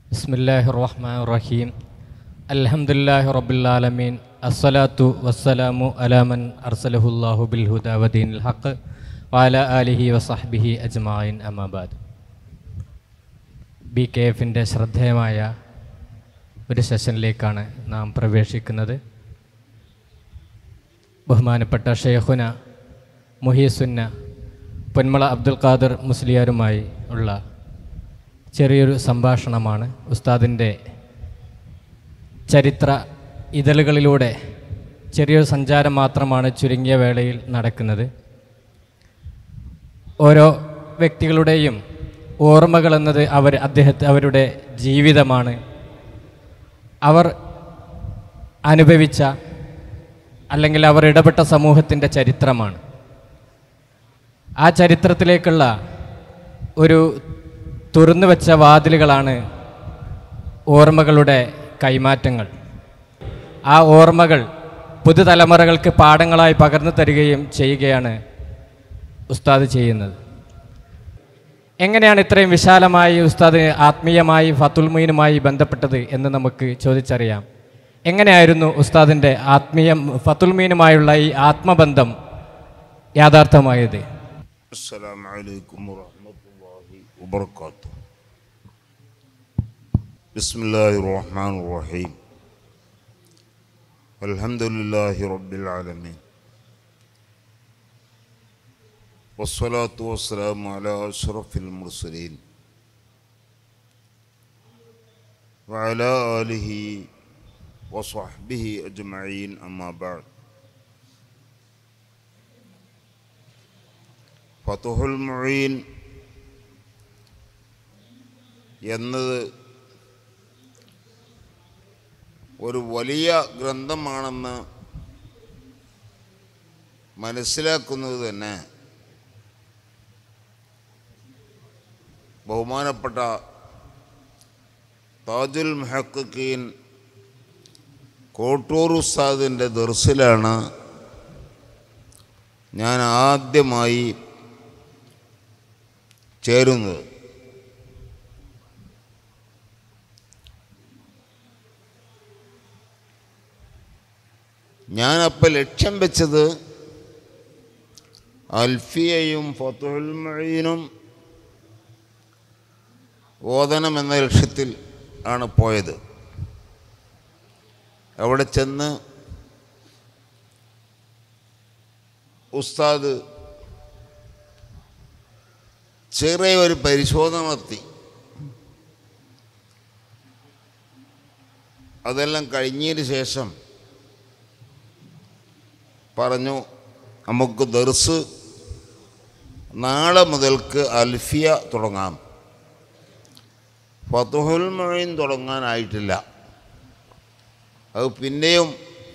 بسم الله الرحمن الرحيم الحمد لله رب العالمين الصلاة والسلام على من أرسله الله بالهدى ودين الحق وعلى آله وصحبه أجمعين أما بعد B K എഫിൻ്റെ ശ്രദ്ധേയമായ ഒരു സെഷനിലേക്കാണ് നാം പ്രവേശിക്കുന്നത് ബഹുമാനപ്പെട്ട ഷെയ്ഖുന മുഹീസുന്ന പൊന്മള അബ്ദുൽ ഖാദർ മുസ്ലിയാരുമായി ഉള്ള ചെറിയൊരു സംഭാഷണമാണ് ഉസ്താദിൻ്റെ ചരിത്ര ഇതളുകളിലൂടെ ചെറിയൊരു സഞ്ചാരം മാത്രമാണ് ചുരുങ്ങിയ വേളയിൽ നടക്കുന്നത് ഓരോ വ്യക്തികളുടെയും ഓർമ്മകൾ എന്നത് അവർ അദ്ദേഹത്തെ അവരുടെ ജീവിതമാണ് അവർ അനുഭവിച്ച അല്ലെങ്കിൽ അവർ ഇടപെട്ട സമൂഹത്തിൻ്റെ ചരിത്രമാണ് ആ ചരിത്രത്തിലേക്കുള്ള ഒരു തുറന്നു വെച്ച വാതിലുകളാണ് ഓർമ്മകളുടെ കൈമാറ്റങ്ങൾ ആ ഓർമ്മകൾ പുതുതലമുറകൾക്ക് പാഠങ്ങളായി പകർന്നു തരികയും ചെയ്യുകയാണ് ഉസ്താദ് ചെയ്യുന്നത് എങ്ങനെയാണ് ഇത്രയും വിശാലമായി ഉസ്താദ് ആത്മീയമായി ഫത്തുൽമീനുമായി ബന്ധപ്പെട്ടത് എന്ന് നമുക്ക് ചോദിച്ചറിയാം എങ്ങനെയായിരുന്നു ഉസ്താദിൻ്റെ ആത്മീയ ഫത്തുൽമീനുമായുള്ള ഈ ആത്മബന്ധം യാഥാർത്ഥമായത് السلام عليكم ورحمة الله وبركاته بسم الله الرحمن الرحيم الحمد لله رب العالمين والصلاة والسلام على أشرف المرسلين وعلى آله وصحبه أجمعين أما بعد ഫതുഹുൽ മുഈൻ എന്നത് ഒരു വലിയ ഗ്രന്ഥമാണെന്ന് മനസ്സിലാക്കുന്നത് തന്നെ ബഹുമാനപ്പെട്ട താജുൽ മെഹക്കീൻ കോട്ടൂർ ഉസ്താദിൻ്റെ ദർസിലാണ് ഞാൻ ആദ്യമായി ചേരുന്നത് ഞാനപ്പോൾ ലക്ഷ്യം വെച്ചത് അൽഫിയയും ഫത്തുൽ മഴീനും ഓതനം എന്ന ലക്ഷ്യത്തിൽ ആണ് പോയത് അവിടെ ചെന്ന് ഉസ്താദ് ചെറിയ ഒരു പരിശോധന നടത്തി അതെല്ലാം കഴിഞ്ഞതിന് ശേഷം പറഞ്ഞു നമുക്ക് ദർസ് നാളെ മുതൽക്ക് അൽഫിയ തുടങ്ങാം ഫതുഹുൽ മൊഴീൻ തുടങ്ങാനായിട്ടില്ല അത് പിന്നെയും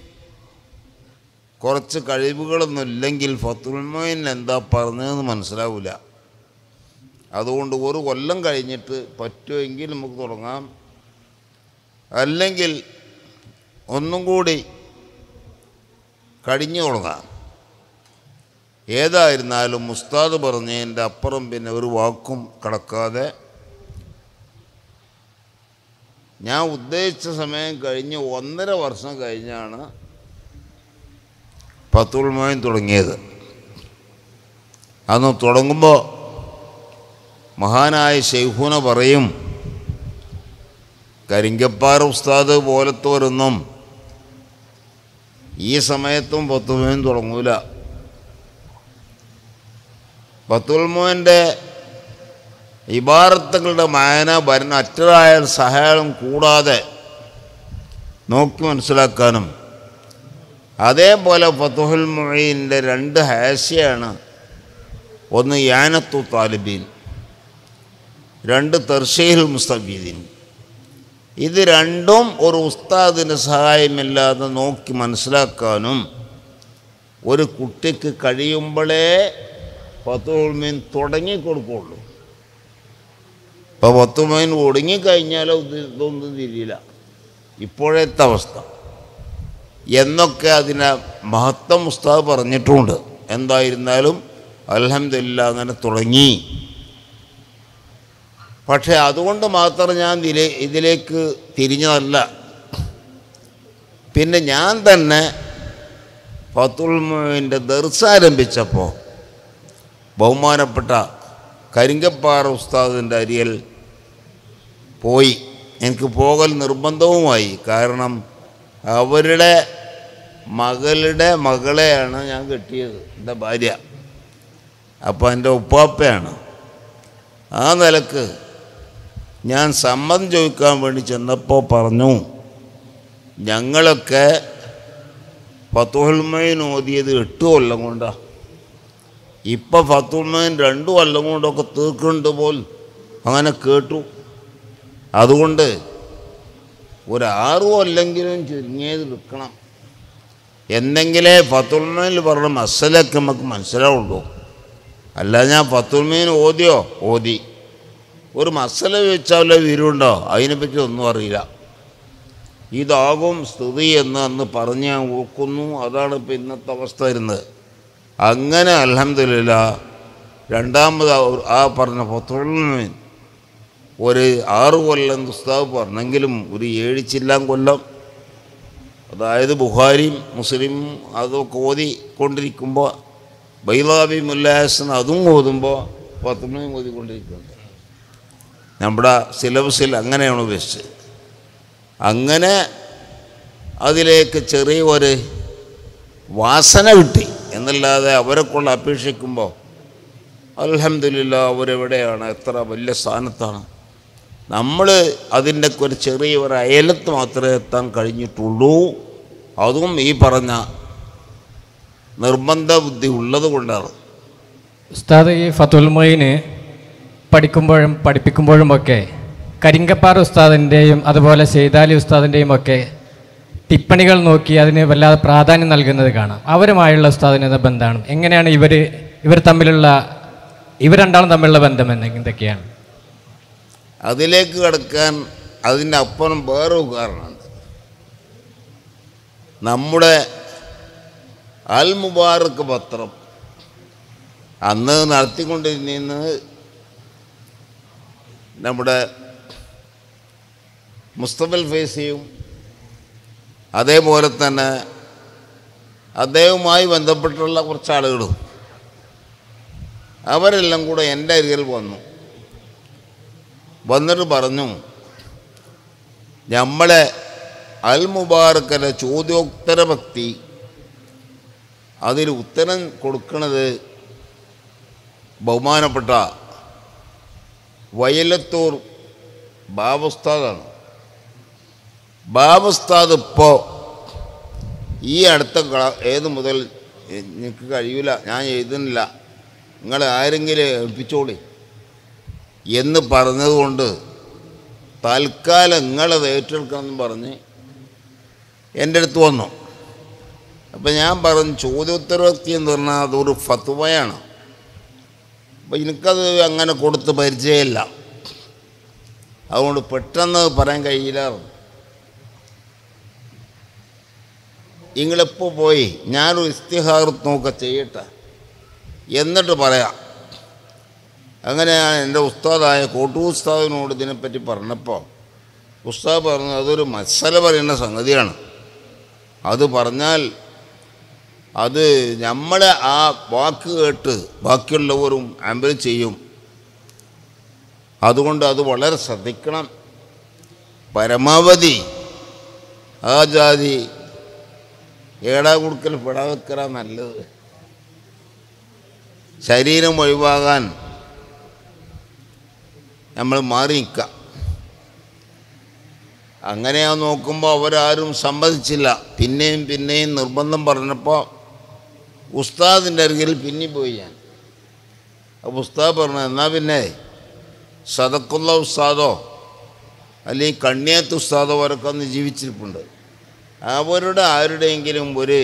കുറച്ച് കഴിവുകളൊന്നും ഇല്ലെങ്കിൽ ഫത്തുൽ മൊയ്ൻ എന്താ പറഞ്ഞതെന്ന് മനസ്സിലാവില്ല അതുകൊണ്ട് ഒരു കൊല്ലം കഴിഞ്ഞിട്ട് പറ്റുമെങ്കിൽ നമുക്ക് തുടങ്ങാം അല്ലെങ്കിൽ ഒന്നും കൂടി കഴിഞ്ഞു തുടങ്ങാം ഏതായിരുന്നാലും മുസ്താദ് പറഞ്ഞതിൻ്റെ അപ്പുറം പിന്നെ ഒരു വാക്കും കടക്കാതെ ഞാൻ ഉദ്ദേശിച്ച സമയം കഴിഞ്ഞ് ഒന്നര വർഷം കഴിഞ്ഞാണ് പത്തുൽ മോയൻ തുടങ്ങിയത് അന്ന് തുടങ്ങുമ്പോൾ മഹാനായ ഷെയ്ഖൂന പറയും കരിങ്കപ്പാറ ഉസ്താദ് പോലത്തോരൊന്നും ഈ സമയത്തും പത്തുൽമോൻ തുടങ്ങൂല പത്തുൽമോൻ്റെ ഇബാറത്തുകളുടെ മായന ഭരണ അറ്ററായ സഹായം കൂടാതെ നോക്കി മനസ്സിലാക്കാനും അതേപോലെ ഫത്തുഹുൽ മൊഴീൻ്റെ രണ്ട് ഹാസ്യാണ് ഒന്ന് യാനത്തു താലിബീൻ രണ്ട് തെർഷയിൽ മുസ്തബീദീൻ ഇത് രണ്ടും ഒരു ഉസ്താദിന് സഹായമില്ലാതെ നോക്കി മനസ്സിലാക്കാനും ഒരു കുട്ടിക്ക് കഴിയുമ്പോഴേ പത്തുമീൻ തുടങ്ങിക്കൊടുക്കുള്ളൂ ഇപ്പോൾ പത്തുമീൻ ഒടുങ്ങിക്കഴിഞ്ഞാലോ ഇത് ഇതൊന്നും തിരിയില്ല ഇപ്പോഴത്തെ അവസ്ഥ എന്നൊക്കെ അതിനെ മഹത്വം ഉസ്താദ് പറഞ്ഞിട്ടുമുണ്ട് എന്തായിരുന്നാലും അലഹമില്ല അങ്ങനെ തുടങ്ങി പക്ഷേ അതുകൊണ്ട് മാത്രം ഞാൻ ഇതിലേ ഇതിലേക്ക് തിരിഞ്ഞതല്ല പിന്നെ ഞാൻ തന്നെ ഫത്തുൽമുവിൻ്റെ ദർസ് ആരംഭിച്ചപ്പോൾ ബഹുമാനപ്പെട്ട കരിങ്കപ്പാറ ഉസ്താദിൻ്റെ അരിയൽ പോയി എനിക്ക് പോകൽ നിർബന്ധവുമായി കാരണം അവരുടെ മകളുടെ മകളെയാണ് ഞാൻ കെട്ടിയത് എൻ്റെ ഭാര്യ അപ്പോൾ എൻ്റെ ഉപ്പാപ്പയാണ് ആ നിലക്ക് ഞാൻ സമ്മതം ചോദിക്കാൻ വേണ്ടി ചെന്നപ്പോൾ പറഞ്ഞു ഞങ്ങളൊക്കെ ഫത്തുഹുൽമൈൻ ഓതിയത് എട്ട് കൊല്ലം കൊണ്ടാണ് ഇപ്പം ഫത്തുൽമൈൻ രണ്ട് കൊല്ലം കൊണ്ടൊക്കെ തീർക്കുന്നുണ്ട് പോൽ അങ്ങനെ കേട്ടു അതുകൊണ്ട് ഒരു ആറു കൊല്ലെങ്കിലും ചുരുങ്ങിയത് എടുക്കണം എന്തെങ്കിലേ ഫത്തുൽമൈനിൽ പറഞ്ഞ മസലൊക്കെ നമുക്ക് മനസ്സിലാവുള്ളൂ അല്ല ഞാൻ ഫത്തുൽമീൻ ഓതിയോ ഓതി ഒരു മസല വെച്ചാലോ വീരുണ്ടോ അതിനെപ്പറ്റി ഒന്നും അറിയില്ല ഇതാകും സ്ഥിതി എന്ന് അന്ന് പറഞ്ഞ് ഞാൻ ഓർക്കുന്നു അതാണ് ഇപ്പം ഇന്നത്തെ അവസ്ഥ വരുന്നത് അങ്ങനെ അലഹമില്ല രണ്ടാമത് ആ- ആ പറഞ്ഞ ഫത്തുൽമീൻ ഒരു ആറ് കൊല്ലം ഉസ്താവ് പറഞ്ഞെങ്കിലും ഒരു ഏഴ് ചില്ലാൻ കൊല്ലം അതായത് ബുഹാരിയും മുസ്ലിം അതൊക്കെ ഓതിക്കൊണ്ടിരിക്കുമ്പോൾ ബൈലാബി മുല്ലാസൻ അതും ഓതുമ്പോൾ പത്തുമണിയും ഓതിക്കൊണ്ടിരിക്കുന്നുണ്ട് നമ്മുടെ സിലബസിൽ അങ്ങനെയാണ് ഉദ്ദേശിച്ചത് അങ്ങനെ അതിലേക്ക് ചെറിയ ഒരു വാസന കിട്ടി എന്നല്ലാതെ അവരെ കൊണ്ട് അപേക്ഷിക്കുമ്പോൾ അലഹമില്ല അവരെവിടെയാണ് എത്ര വലിയ സ്ഥാനത്താണ് നമ്മൾ അതിൻ്റെ ഒരു ചെറിയ ഒരു അയലത്ത് മാത്രമേ എത്താൻ കഴിഞ്ഞിട്ടുള്ളൂ അതും ഈ പറഞ്ഞ നിർബന്ധ ബുദ്ധി ഉള്ളത് കൊണ്ടാണ് ഉസ്താദ് ഈ ഫത്തുൽ മൊയിന് പഠിക്കുമ്പോഴും പഠിപ്പിക്കുമ്പോഴും ഒക്കെ കരിങ്കപ്പാറ ഉസ്താദിൻ്റെയും അതുപോലെ സെയ്താലി ഉസ്താദിൻ്റെയും ഒക്കെ ടിപ്പണികൾ നോക്കി അതിന് വല്ലാതെ പ്രാധാന്യം നൽകുന്നത് കാണാം അവരുമായുള്ള ഉസ്താദിന് ബന്ധമാണ് എങ്ങനെയാണ് ഇവർ ഇവർ തമ്മിലുള്ള ഇവർ രണ്ടാളും തമ്മിലുള്ള ബന്ധം എന്ന് എന്തൊക്കെയാണ് അതിലേക്ക് കിടക്കാൻ അതിൻ്റെ അപ്പുറം വേറൊരു കാരണമുണ്ട് നമ്മുടെ അൽ മുബാറക്ക് പത്രം അന്ന് നടത്തിക്കൊണ്ടിരുന്നത് നമ്മുടെ മുസ്തഫൽ ഫേസിയും അതേപോലെ തന്നെ അദ്ദേഹവുമായി ബന്ധപ്പെട്ടുള്ള കുറച്ച് ആളുകളും അവരെല്ലാം കൂടെ എൻ്റെ അരികിൽ വന്നു വന്നിട്ട് പറഞ്ഞു നമ്മളെ അൽ മുബാറക്കലെ ചോദ്യോത്തര ഭക്തി അതിൽ ഉത്തരം കൊടുക്കുന്നത് ബഹുമാനപ്പെട്ട വയലത്തൂർ ബാബുസ്താദാണ് ബാബുസ്താദ് ഇപ്പോൾ ഈ അടുത്ത ക്ലാ- ഏത് മുതൽ എനിക്ക് കഴിയില്ല ഞാൻ എഴുതുന്നില്ല നിങ്ങൾ ആരെങ്കിലും ഏൽപ്പിച്ചോളി എന്ന് പറഞ്ഞതുകൊണ്ട് തൽക്കാലം നിങ്ങളത് ഏറ്റെടുക്കണമെന്ന് പറഞ്ഞ് എൻ്റെ അടുത്ത് വന്നു അപ്പം ഞാൻ പറഞ്ഞു ചോദ്യോത്തരവക്തി എന്ന് പറഞ്ഞാൽ അതൊരു ഫത്വയാണ് അപ്പം എനിക്കത് അങ്ങനെ കൊടുത്ത് പരിചയമില്ല അതുകൊണ്ട് പെട്ടെന്ന് പറയാൻ കഴിയില്ല നിങ്ങളിപ്പോൾ പോയി ഞാനൊരു ഇസ്തിഹാറത്ത് നോക്ക ചെയ്യട്ടെ എന്നിട്ട് പറയാം അങ്ങനെ ഞാൻ എൻ്റെ ഉസ്താദായ കോട്ടു ഉസ്താദിനോട് ഇതിനെപ്പറ്റി പറഞ്ഞപ്പോൾ ഉസ്താദ് പറഞ്ഞു അതൊരു മത്സര പറയുന്ന സംഗതിയാണ് അത് പറഞ്ഞാൽ അത് നമ്മളെ ആ വാക്ക് കേട്ട് ബാക്കിയുള്ളവരും ആംബൽ ചെയ്യും അതുകൊണ്ട് അത് വളരെ ശ്രദ്ധിക്കണം പരമാവധി ആ ജാതി ഏടാ കൊടുക്കൽ പെടാതെക്കല നല്ലത് ശരീരം ഒഴിവാകാൻ നമ്മൾ മാറി നിൽക്കാം അങ്ങനെ ആ നോക്കുമ്പോൾ അവരാരും സമ്മതിച്ചില്ല പിന്നെയും പിന്നെയും നിർബന്ധം പറഞ്ഞപ്പോൾ ഉസ്താദിൻ്റെ അരികിൽ പിന്നി പോയി ഞാൻ അപ്പോൾ ഉസ്താദ് പറഞ്ഞു എന്നാൽ പിന്നെ സദക്കുള്ള ഉസ്താദോ അല്ലെങ്കിൽ കണ്ണിയത്ത് ഉസ്താദോ അവരൊക്കെ അന്ന് ജീവിച്ചിരിപ്പുണ്ട് അവരുടെ ആരുടെയെങ്കിലും ഒരു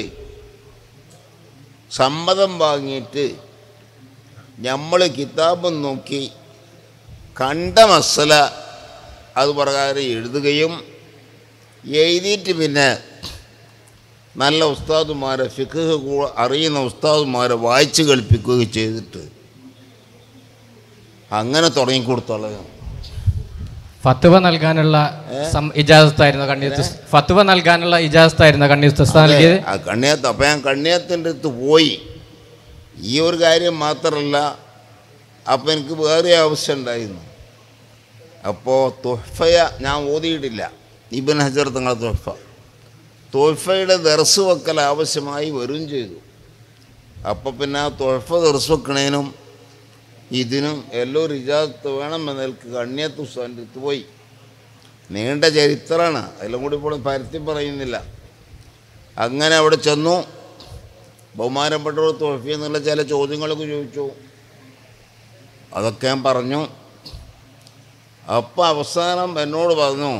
സമ്മതം വാങ്ങിയിട്ട് നമ്മൾ കിതാബും നോക്കി കണ്ട മസല അത് പ്രകാരം എഴുതുകയും എഴുതിയിട്ട് പിന്നെ നല്ല ഉസ്താദുമാരെ ഫിഖ് കൂ- അറിയുന്ന ഉസ്താദുമാരെ വായിച്ച് കളിപ്പിക്കുകയും ചെയ്തിട്ട് അങ്ങനെ തുടങ്ങിക്കൊടുത്തോളാം ഫത്തുവ നൽകാനുള്ള സം- ഇജാസത്തായിരുന്നു കണ്ണീർ ഫത്തുവ നൽകാനുള്ള ഇജാസത്തായിരുന്നു കണ്ണീർ ഉസ്താദ് നൽകിയത് ആ കണ്ണിയത്ത് അപ്പം ഞാൻ കണ്ണിയത്തിൻ്റെ അടുത്ത് പോയി ഈ ഒരു കാര്യം മാത്രമല്ല അപ്പം എനിക്ക് വേറെ ആവശ്യം ഉണ്ടായിരുന്നു അപ്പോൾ തൊഹ്ഫയ ഞാൻ ഓതിയിട്ടില്ല ഇബൻ ഹജർ തങ്ങളെ തൊഹ്ഫ തൊഹ്ഫയുടെ ദർസ് വെക്കൽ ആവശ്യമായി വരും ചെയ്തു അപ്പോൾ പിന്നെ ആ തൊഹ്ഫ ദർസ് വെക്കണേനും ഇതിനും എല്ലോ റിജാത്ത് വേണമെന്ന് എനിക്ക് കണ്ണിയത്ത് ഉസ്താൻ്റെ അടുത്ത് പോയി നീണ്ട ചരിത്രമാണ് അതിലും കൂടി ഇപ്പോൾ പരത്തി പറയുന്നില്ല അങ്ങനെ അവിടെ ചെന്നു ബഹുമാനപ്പെട്ടവർ തോഫി എന്നുള്ള ചില ചോദ്യങ്ങളൊക്കെ ചോദിച്ചു അതൊക്കെ ഞാൻ പറഞ്ഞു അപ്പം അവസാനം എന്നോട് പറഞ്ഞു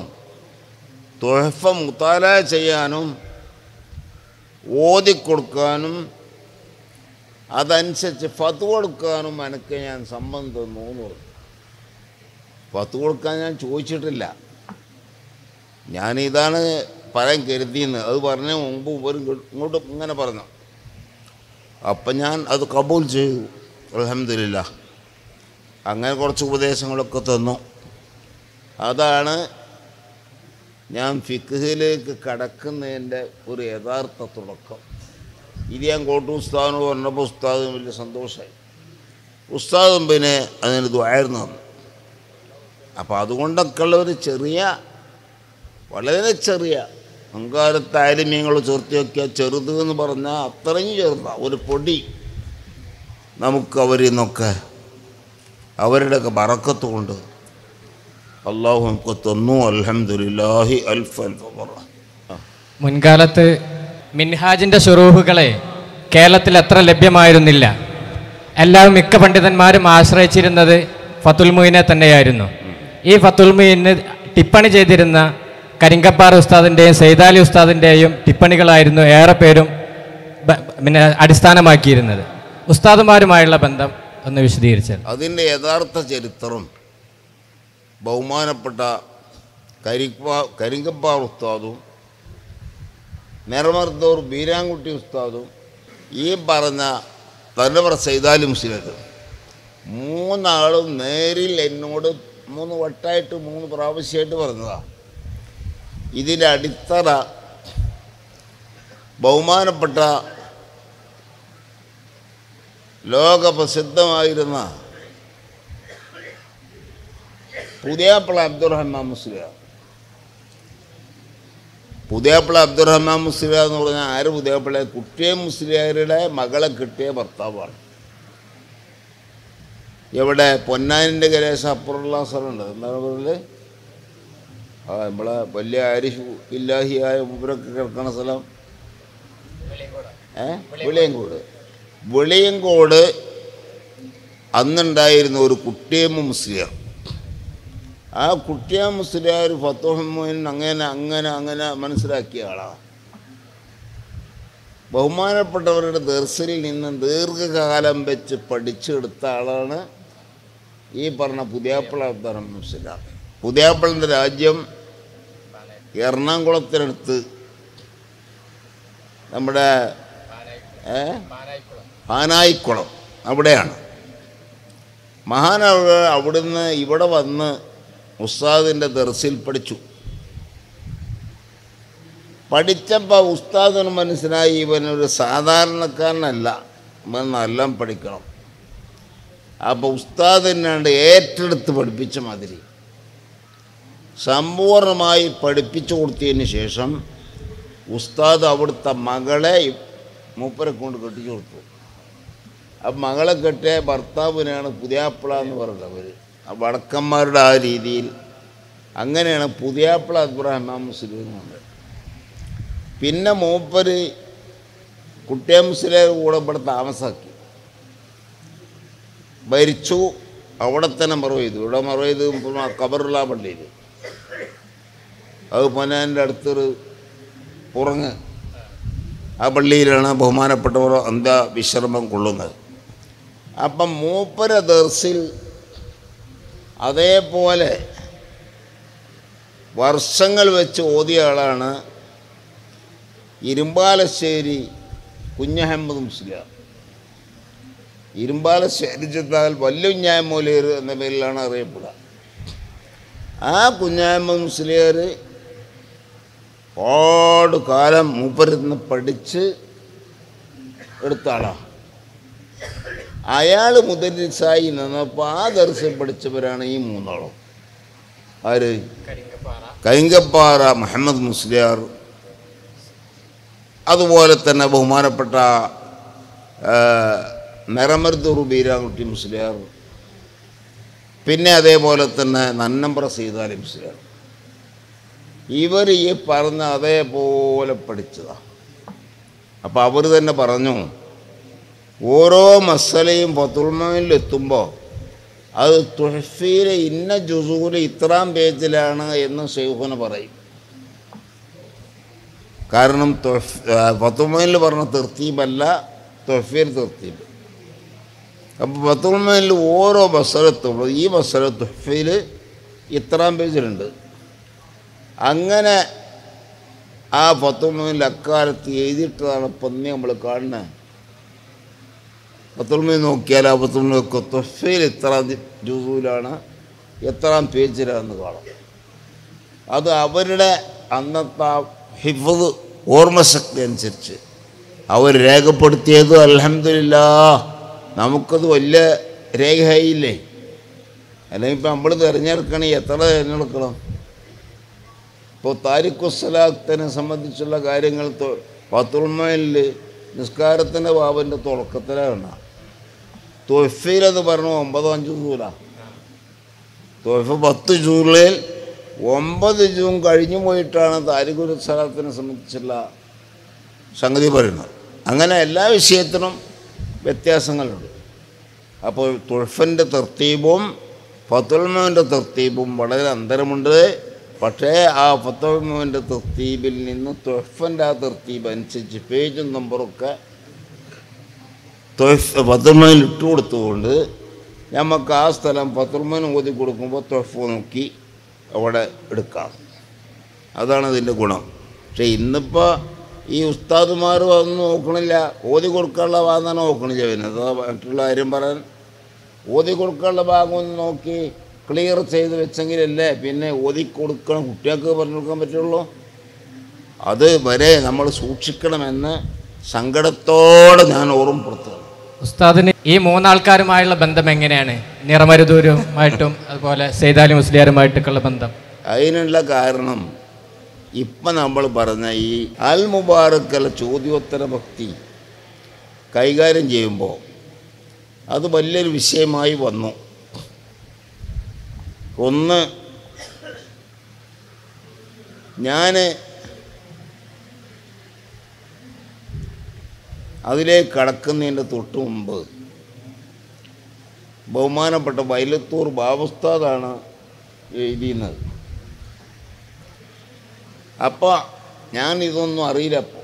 തൊഴഫ മുത്താല ചെയ്യാനും ഓതിക്കൊടുക്കാനും അതനുസരിച്ച് ഫത്ത് കൊടുക്കാനും എനിക്ക് ഞാൻ സമ്മതം തന്നു എന്ന് പറഞ്ഞു ഫത്ത് കൊടുക്കാൻ ഞാൻ ചോദിച്ചിട്ടില്ല ഞാനിതാണ് പറയാൻ കരുതിയെന്ന് അത് പറഞ്ഞ മുമ്പ് ഇവരും ഇങ്ങോട്ട് ഇങ്ങനെ പറഞ്ഞു അപ്പം ഞാൻ അത് കബൂൽ ചെയ്തു അലഹമില്ല അങ്ങനെ കുറച്ച് ഉപദേശങ്ങളൊക്കെ തന്നു അതാണ് ഞാൻ ഫിഖിലേക്ക് കടക്കുന്നതിൻ്റെ ഒരു യഥാർത്ഥ തുടക്കം ഇത് ഞാൻ കോട്ടു ഉസ്താദിനോട് പറഞ്ഞപ്പോൾ ഉസ്താദിന് വലിയ സന്തോഷമായി ഉസ്താദും പിന്നെ അതിന് ദ്വായിരുന്നു തന്നു അപ്പോൾ അതുകൊണ്ടൊക്കെ ഉള്ള ഒരു ചെറിയ വളരെ ചെറിയ അങ്കാരത്തെ ആലിമ്യങ്ങൾ ചേർത്ത് വയ്ക്കുക ചെറുത് എന്ന് പറഞ്ഞാൽ അത്രയും ചെറുതാണ് ഒരു പൊടി നമുക്ക് അവരിൽ നിന്നൊക്കെ അവരുടെയൊക്കെ ബറക്കത്ത് കൊണ്ട് അള്ളാഹു നമുക്ക് തന്നു അൽഹംദുലില്ലാഹി അൽഫ് അൽഫ് പറ ആ. മുൻകാലത്ത് മിൻഹാജിന്റെ ഷുറൂഹുകളെ കേരളത്തിൽ എത്ര ലഭ്യമായിരുന്നില്ല എല്ലാവരും മിക്ക പണ്ഡിതന്മാരും ആശ്രയിച്ചിരുന്നത് ഫത്തുൽ മുയിനെ തന്നെയായിരുന്നു ഈ ഫത്തുൽ മുയിന് ടിപ്പണി ചെയ്തിരുന്ന കരിങ്കപ്പാറ ഉസ്താദിൻ്റെയും സൈതാലി ഉസ്താദിൻ്റെയും ടിപ്പണികളായിരുന്നു ഏറെ പേരും ബ- പിന്നെ അടിസ്ഥാനമാക്കിയിരുന്നത് ഉസ്താദുമാരുമായുള്ള ബന്ധം ഒന്ന് വിശദീകരിച്ചാൽ അതിൻ്റെ യഥാർത്ഥ ചരിത്രം ബഹുമാനപ്പെട്ട കരിപ്പാ കരിങ്കപ്പാർ ഉസ്താദും നിറമർദ്ദൂർ ബീരാൻകുട്ടി ഉസ്താദും ഈ പറഞ്ഞ തന്നവർ സൈതാലി മുസ്ലിം മൂന്നാളും നേരിൽ എന്നോട് മൂന്ന് വട്ടായിട്ട് മൂന്ന് പ്രാവശ്യമായിട്ട് പറഞ്ഞതാണ് ഇതിൻ്റെ അടിത്തറ ബഹുമാനപ്പെട്ട ലോകപ്രസിദ്ധമായിരുന്ന പുതിയാപ്പിള അബ്ദുറഹ്മാൻ മുസ്ലിം പുതിയാപ്പിള അബ്ദുറഹ്മാൻ മുസ്ലിം എന്ന് പറഞ്ഞാൽ ആര് പുതിയാപ്പിള കുട്ടിയെ മുസ്ലിയാരുടെ മകളെ കിട്ടിയ ഭർത്താവാണ് എവിടെ പൊന്നാനിൻ്റെ കരേശം അപ്പുറമുള്ള സ്ഥലമുണ്ട് എന്താണ് പറയുന്നത് ആ നമ്മളെ വലിയ ആരിഷ് ഇല്ലാഹിയായ ഉപരൊക്കെ കിടക്കുന്ന സ്ഥലം ഏ വെളിയങ്കോട് വെളിയങ്കോട് അന്നുണ്ടായിരുന്ന ഒരു കുട്ടിയമ്മ മുസ്ലിം ആ കുട്ടിയമ്മ മുസ്ലിം ഒരു ഫത്തോഹമ്മോൻ അങ്ങനെ അങ്ങനെ അങ്ങനെ മനസ്സിലാക്കിയ ആളാണ് ബഹുമാനപ്പെട്ടവരുടെ ദർശനിൽ നിന്ന് ദീർഘകാലം വെച്ച് പഠിച്ചെടുത്ത ആളാണ് ഈ പറഞ്ഞ പുതിയാപ്പിള അബ്ദുറഹ്മാൻ മുസ്ലിം പുതിയാപ്പിളിൻ്റെ രാജ്യം എറണാകുളത്തിനടുത്ത് നമ്മുടെ ഏ പാനായിക്കുളം അവിടെയാണ് മഹാനവർ അവിടുന്ന് ഇവിടെ വന്ന് ഉസ്താദിൻ്റെ ദർസിൽ പഠിച്ചു പഠിച്ചപ്പോൾ ഉസ്താദിന് മനസ്സിലായി ഇവനൊരു സാധാരണക്കാരനല്ല ഇവൻ നല്ല പഠിക്കണം അപ്പോൾ ഉസ്താദിനാണ്ട് ഏറ്റെടുത്ത് പഠിപ്പിച്ച മാതിരി സമ്പൂർണമായി പഠിപ്പിച്ചു കൊടുത്തതിന് ശേഷം ഉസ്താദ് അവിടുത്തെ മകളെ മൂപ്പരെ കൊണ്ട് കെട്ടിച്ചു കൊടുത്തു അപ്പം മകളെ കെട്ടിയ ഭർത്താവിനാണ് പുതിയാപ്പിള എന്ന് പറയുന്നത് അവർ ആ വടക്കന്മാരുടെ ആ രീതിയിൽ അങ്ങനെയാണ് പുതിയാപ്പിള അബ്ദുറഹ്മാൻ മുസ്ലിം എന്ന് പറഞ്ഞത് പിന്നെ മൂപ്പര് കുട്ടിയ മുസ്ലിം കൂടെ ഇവിടെ താമസാക്കി ഭരിച്ചു അവിടെ തന്നെ മറവ് ചെയ്തു ഇവിടെ മറവ് ചെയ്ത് പിന്നെ കബറുള്ള പള്ളിയിൽ അത് പൊന്നാൻ്റെ അടുത്തൊരു പുറങ്ങ് ആ പള്ളിയിലാണ് ബഹുമാനപ്പെട്ടവർ അന്ത്യവിശ്രമം കൊള്ളുന്നത് അപ്പം മൂപ്പര ദർസിൽ അതേപോലെ വർഷങ്ങൾ വെച്ച് ഓതിയ ആളാണ് ഇരുമ്പാലശ്ശേരി കുഞ്ഞഹമ്മദ് മുസ്ലിം ഇരുമ്പാലശ്ശേരി ചെന്നാൽ വല്ലുഞ്ഞായ മൂലേർ എന്ന പേരിലാണ് അറിയപ്പെടുക ആ കുഞ്ഞായ്മ മുസ്ലിയാർ ഒരുപാട് കാലം മൂപ്പരുന്ന് പഠിച്ച് എടുത്ത ആളാണ് അയാൾ മുതലിസായി നിന്നപ്പോൾ ആ ദർശനം പഠിച്ചവരാണ് ഈ മൂന്നാളും ആര് കൈങ്കപ്പാറ മുഹമ്മദ് മുസ്ലിയാർ അതുപോലെ തന്നെ ബഹുമാനപ്പെട്ട നിറമരുദൂർ ബീരാൻകുട്ടി മുസ്ലിയാർ പിന്നെ അതേപോലെ തന്നെ നന്നമ്പ്ര സീതാലി മുസ്ലിയാർ ഇവർ ഈ പറഞ്ഞ അതേപോലെ പഠിച്ചതാണ് അപ്പോൾ അവർ തന്നെ പറഞ്ഞു ഓരോ മസലയും പത്തുൽമയിൽ എത്തുമ്പോൾ അത് തുഹഫീലെ ഇന്ന ജുസൂല് ഇത്രാം പേജിലാണ് എന്ന് ഷെയ്ഖുന പറയും കാരണം പത്തുൽമയിൽ പറഞ്ഞ തെർത്തീബല്ല തുഹഫീൽ തെർത്തീബ് അപ്പോൾ പത്തുൽമയിൽ ഓരോ മസലത്തുമ്പോൾ ഈ മസല തുഹഫീൽ ഇത്രാം പേജിലുണ്ട് അങ്ങനെ ആ പത്തുൽമയിൽ അക്കാലത്ത് എഴുതിയിട്ടതാണ് പന്നി നമ്മൾ കാണുന്നത് പത്തുൽമയിൽ നോക്കിയാൽ ആ പത്തുൽമയൊക്കെ തൊഫയിൽ എത്ര ജൂസൂലാണ് എത്രാം പേജിലാണെന്ന് കാണാം അത് അവരുടെ അന്നത്തെ ആ ഹിഫത് ഓർമ്മശക്തി അനുസരിച്ച് അവർ രേഖപ്പെടുത്തിയത് അലഹമില്ല നമുക്കത് വലിയ രേഖയായില്ലേ അല്ലെങ്കിൽ ഇപ്പം നമ്മൾ തിരഞ്ഞെടുക്കണമെങ്കിൽ എത്ര തിരഞ്ഞെടുക്കണം ഇപ്പോൾ താരിഖുസ്സലാത്തിനെ സംബന്ധിച്ചുള്ള കാര്യങ്ങൾ പത്തുൽമയിൽ നിസ്കാരത്തിൻ്റെ ബാബൻ്റെ തുടക്കത്തിലാണ് തൊഫീലെന്ന് പറഞ്ഞു ഒമ്പതോ അഞ്ച് ജൂല തൊഫ് പത്ത് ജൂലൈയിൽ ഒമ്പത് ജൂൺ കഴിഞ്ഞു പോയിട്ടാണ് താരിഖുസ്സലാത്തിനെ സംബന്ധിച്ചുള്ള സംഗതി പറയുന്നത് അങ്ങനെ എല്ലാ വിഷയത്തിനും വ്യത്യാസങ്ങളുണ്ട് അപ്പോൾ തുഴഫൻ്റെ തർത്തീബും ഫത്തുൽമോൻ്റെ തർത്തീബും വളരെ അന്തരമുണ്ട് പക്ഷേ ആ ഫത്തോമിൻ്റെ തർത്തീബിൽ നിന്ന് തൊഫൻ്റെ ആ തർത്തീബ് അനുസരിച്ച് പേജും നമ്പറൊക്കെ തൊഫ് ഫത്തുൽമോനിൽ ഇട്ട് കൊടുത്തുകൊണ്ട് നമുക്ക് ആ സ്ഥലം ഫത്തുൽമോൻ ഓതി കൊടുക്കുമ്പോൾ തൊഫ് നോക്കി അവിടെ എടുക്കാം അതാണ് ഇതിൻ്റെ ഗുണം പക്ഷേ ഇന്നിപ്പോൾ ഈ ഉസ്താദുമാർ അതൊന്നും നോക്കണില്ല ഓതി കൊടുക്കാനുള്ള ഭാഗം നോക്കണില്ല പിന്നെ അതാ മറ്റുള്ള കാര്യം പറയാൻ ഓതി കൊടുക്കാനുള്ള ഭാഗം ഒന്ന് നോക്കി ക്ലിയർ ചെയ്ത് വെച്ചെങ്കിലല്ലേ പിന്നെ ഓതി കൊടുക്കണം കുട്ടികൾക്ക് പറഞ്ഞു കൊടുക്കാൻ പറ്റുള്ളൂ അത് വരെ നമ്മൾ സൂക്ഷിക്കണമെന്ന് സങ്കടത്തോടെ ഞാൻ ഓർമ്മപ്പെടുത്തുന്നു ഉസ്താദിന് ഈ മൂന്നാൾക്കാരുമായുള്ള ബന്ധം എങ്ങനെയാണ് നിറമരുദൂരുമായിട്ടും അതുപോലെ സെയ്താലി മുസ്ലിയാരുമായിട്ടൊക്കെയുള്ള ബന്ധം അതിനുള്ള കാരണം ഇപ്പം നമ്മൾ പറഞ്ഞ ഈ അൽ മുബാറക്കൽ ചോദ്യോത്തര ഭക്തി കൈകാര്യം ചെയ്യുമ്പോൾ അത് വലിയൊരു വിഷയമായി വന്നു ഒന്ന് ഞാൻ അതിലേക്ക് കടക്കുന്നതിൻ്റെ തൊട്ട് മുമ്പ് ബഹുമാനപ്പെട്ട വൈലത്തൂർ ബാബുസ്താദാണ് എഴുതിയുന്നത് അപ്പോൾ ഞാൻ ഇതൊന്നും അറിയില്ല അപ്പോൾ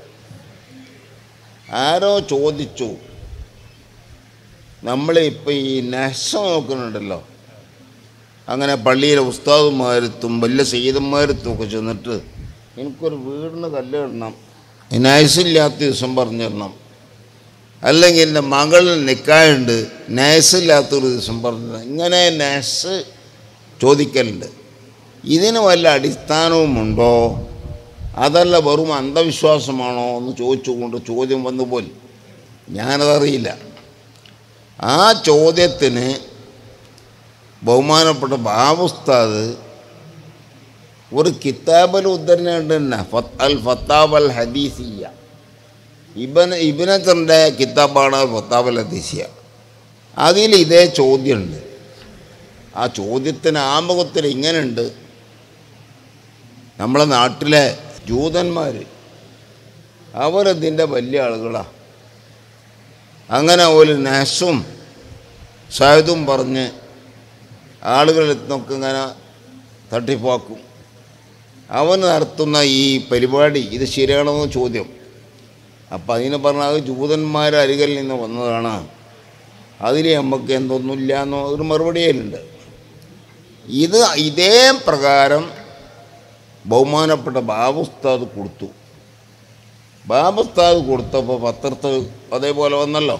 ആരോ ചോദിച്ചു നമ്മളിപ്പോൾ ഈ നെഹ്സ നോക്കുന്നുണ്ടല്ലോ അങ്ങനെ പള്ളിയിലെ ഉസ്താദുമാരത്തും വലിയ സയ്യിദന്മാരത്തും ഒക്കെ ചെന്നിട്ട് എനിക്കൊരു വീടിന് കല്ല് ഇടണം നയസില്ലാത്ത ദിവസം പറഞ്ഞിടണം അല്ലെങ്കിൽ എൻ്റെ മകളിൽ നിൽക്കാനുണ്ട് നയസില്ലാത്തൊരു ദിവസം പറഞ്ഞു ഇങ്ങനെ നയസ് ചോദിക്കലുണ്ട് ഇതിന് വല്ല അടിസ്ഥാനവുമുണ്ടോ അതല്ല വെറും അന്ധവിശ്വാസമാണോ എന്ന് ചോദിച്ചുകൊണ്ട് ചോദ്യം വന്നു പോയി ഞാനതറിയില്ല ആ ചോദ്യത്തിന് ബഹുമാനപ്പെട്ട ബാബുസ്താദ് ഒരു കിതാബൽ ഉദ്ധരണമുണ്ട് തന്നെ ഫത്ത് അൽ ഫത്താബ് അൽ ഹദീസിയ ഇബൻ ഇബിനച്ചറിൻ്റെ കിതാബാണ് ഫത്താബ് അൽ ഹദീസിയ അതിൽ ഇതേ ചോദ്യമുണ്ട് ആ ചോദ്യത്തിന് ആമുഖത്തിൽ ഇങ്ങനെയുണ്ട് നമ്മളെ നാട്ടിലെ ജൂതന്മാർ അവരതിൻ്റെ വലിയ ആളുകളാണ് അങ്ങനെ ഒരു നാസും സായുധും പറഞ്ഞ് ആളുകളെത്തൊക്കെ ഇങ്ങനെ തട്ടിപ്പാക്കും അവൻ നടത്തുന്ന ഈ പരിപാടി ഇത് ശരിയാണോ എന്ന് ചോദ്യം അപ്പം അതിന് പറഞ്ഞാൽ അത് ജൂതന്മാർ അരികിൽ നിന്ന് വന്നതാണ് അതിൽ നമുക്ക് എന്തൊന്നുമില്ല എന്നോ ഒരു മറുപടി അതിലുണ്ട് ഇത് ഇതേ പ്രകാരം ബഹുമാനപ്പെട്ട ബാബുസ്താദ് കൊടുത്തു ബാബുസ്താദ് കൊടുത്തപ്പോൾ പത്രത്തിൽ അതേപോലെ വന്നല്ലോ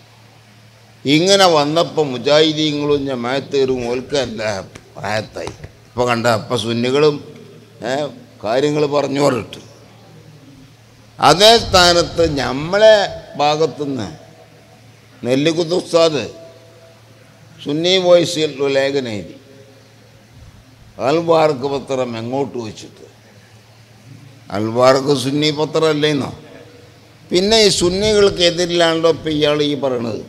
ഇങ്ങനെ വന്നപ്പോൾ മുജാഹിദീങ്ങളും ജമാഅത്തേരും ഓൽക്കല്ല പ്രായത്തായി ഇപ്പോൾ കണ്ട അപ്പം സുന്നികളും കാര്യങ്ങൾ പറഞ്ഞു പറഞ്ഞിട്ട് അതേ സ്ഥാനത്ത് നമ്മളെ ഭാഗത്തുനിന്ന് നെല്ലിക്കുത്ത് ഉസ്താദ് സുന്നി വോയിസിൽ ഒരു ലേഖനം എഴുതി അൽവാർക്ക് പത്രം എങ്ങോട്ട് വെച്ചിട്ട് അൽവാർക്ക് സുന്നി പത്രം അല്ലേന്നോ പിന്നെ ഈ സുന്നികൾക്ക് എതിരിലാണല്ലോ ഇപ്പം ഇയാൾ ഈ പറയണത്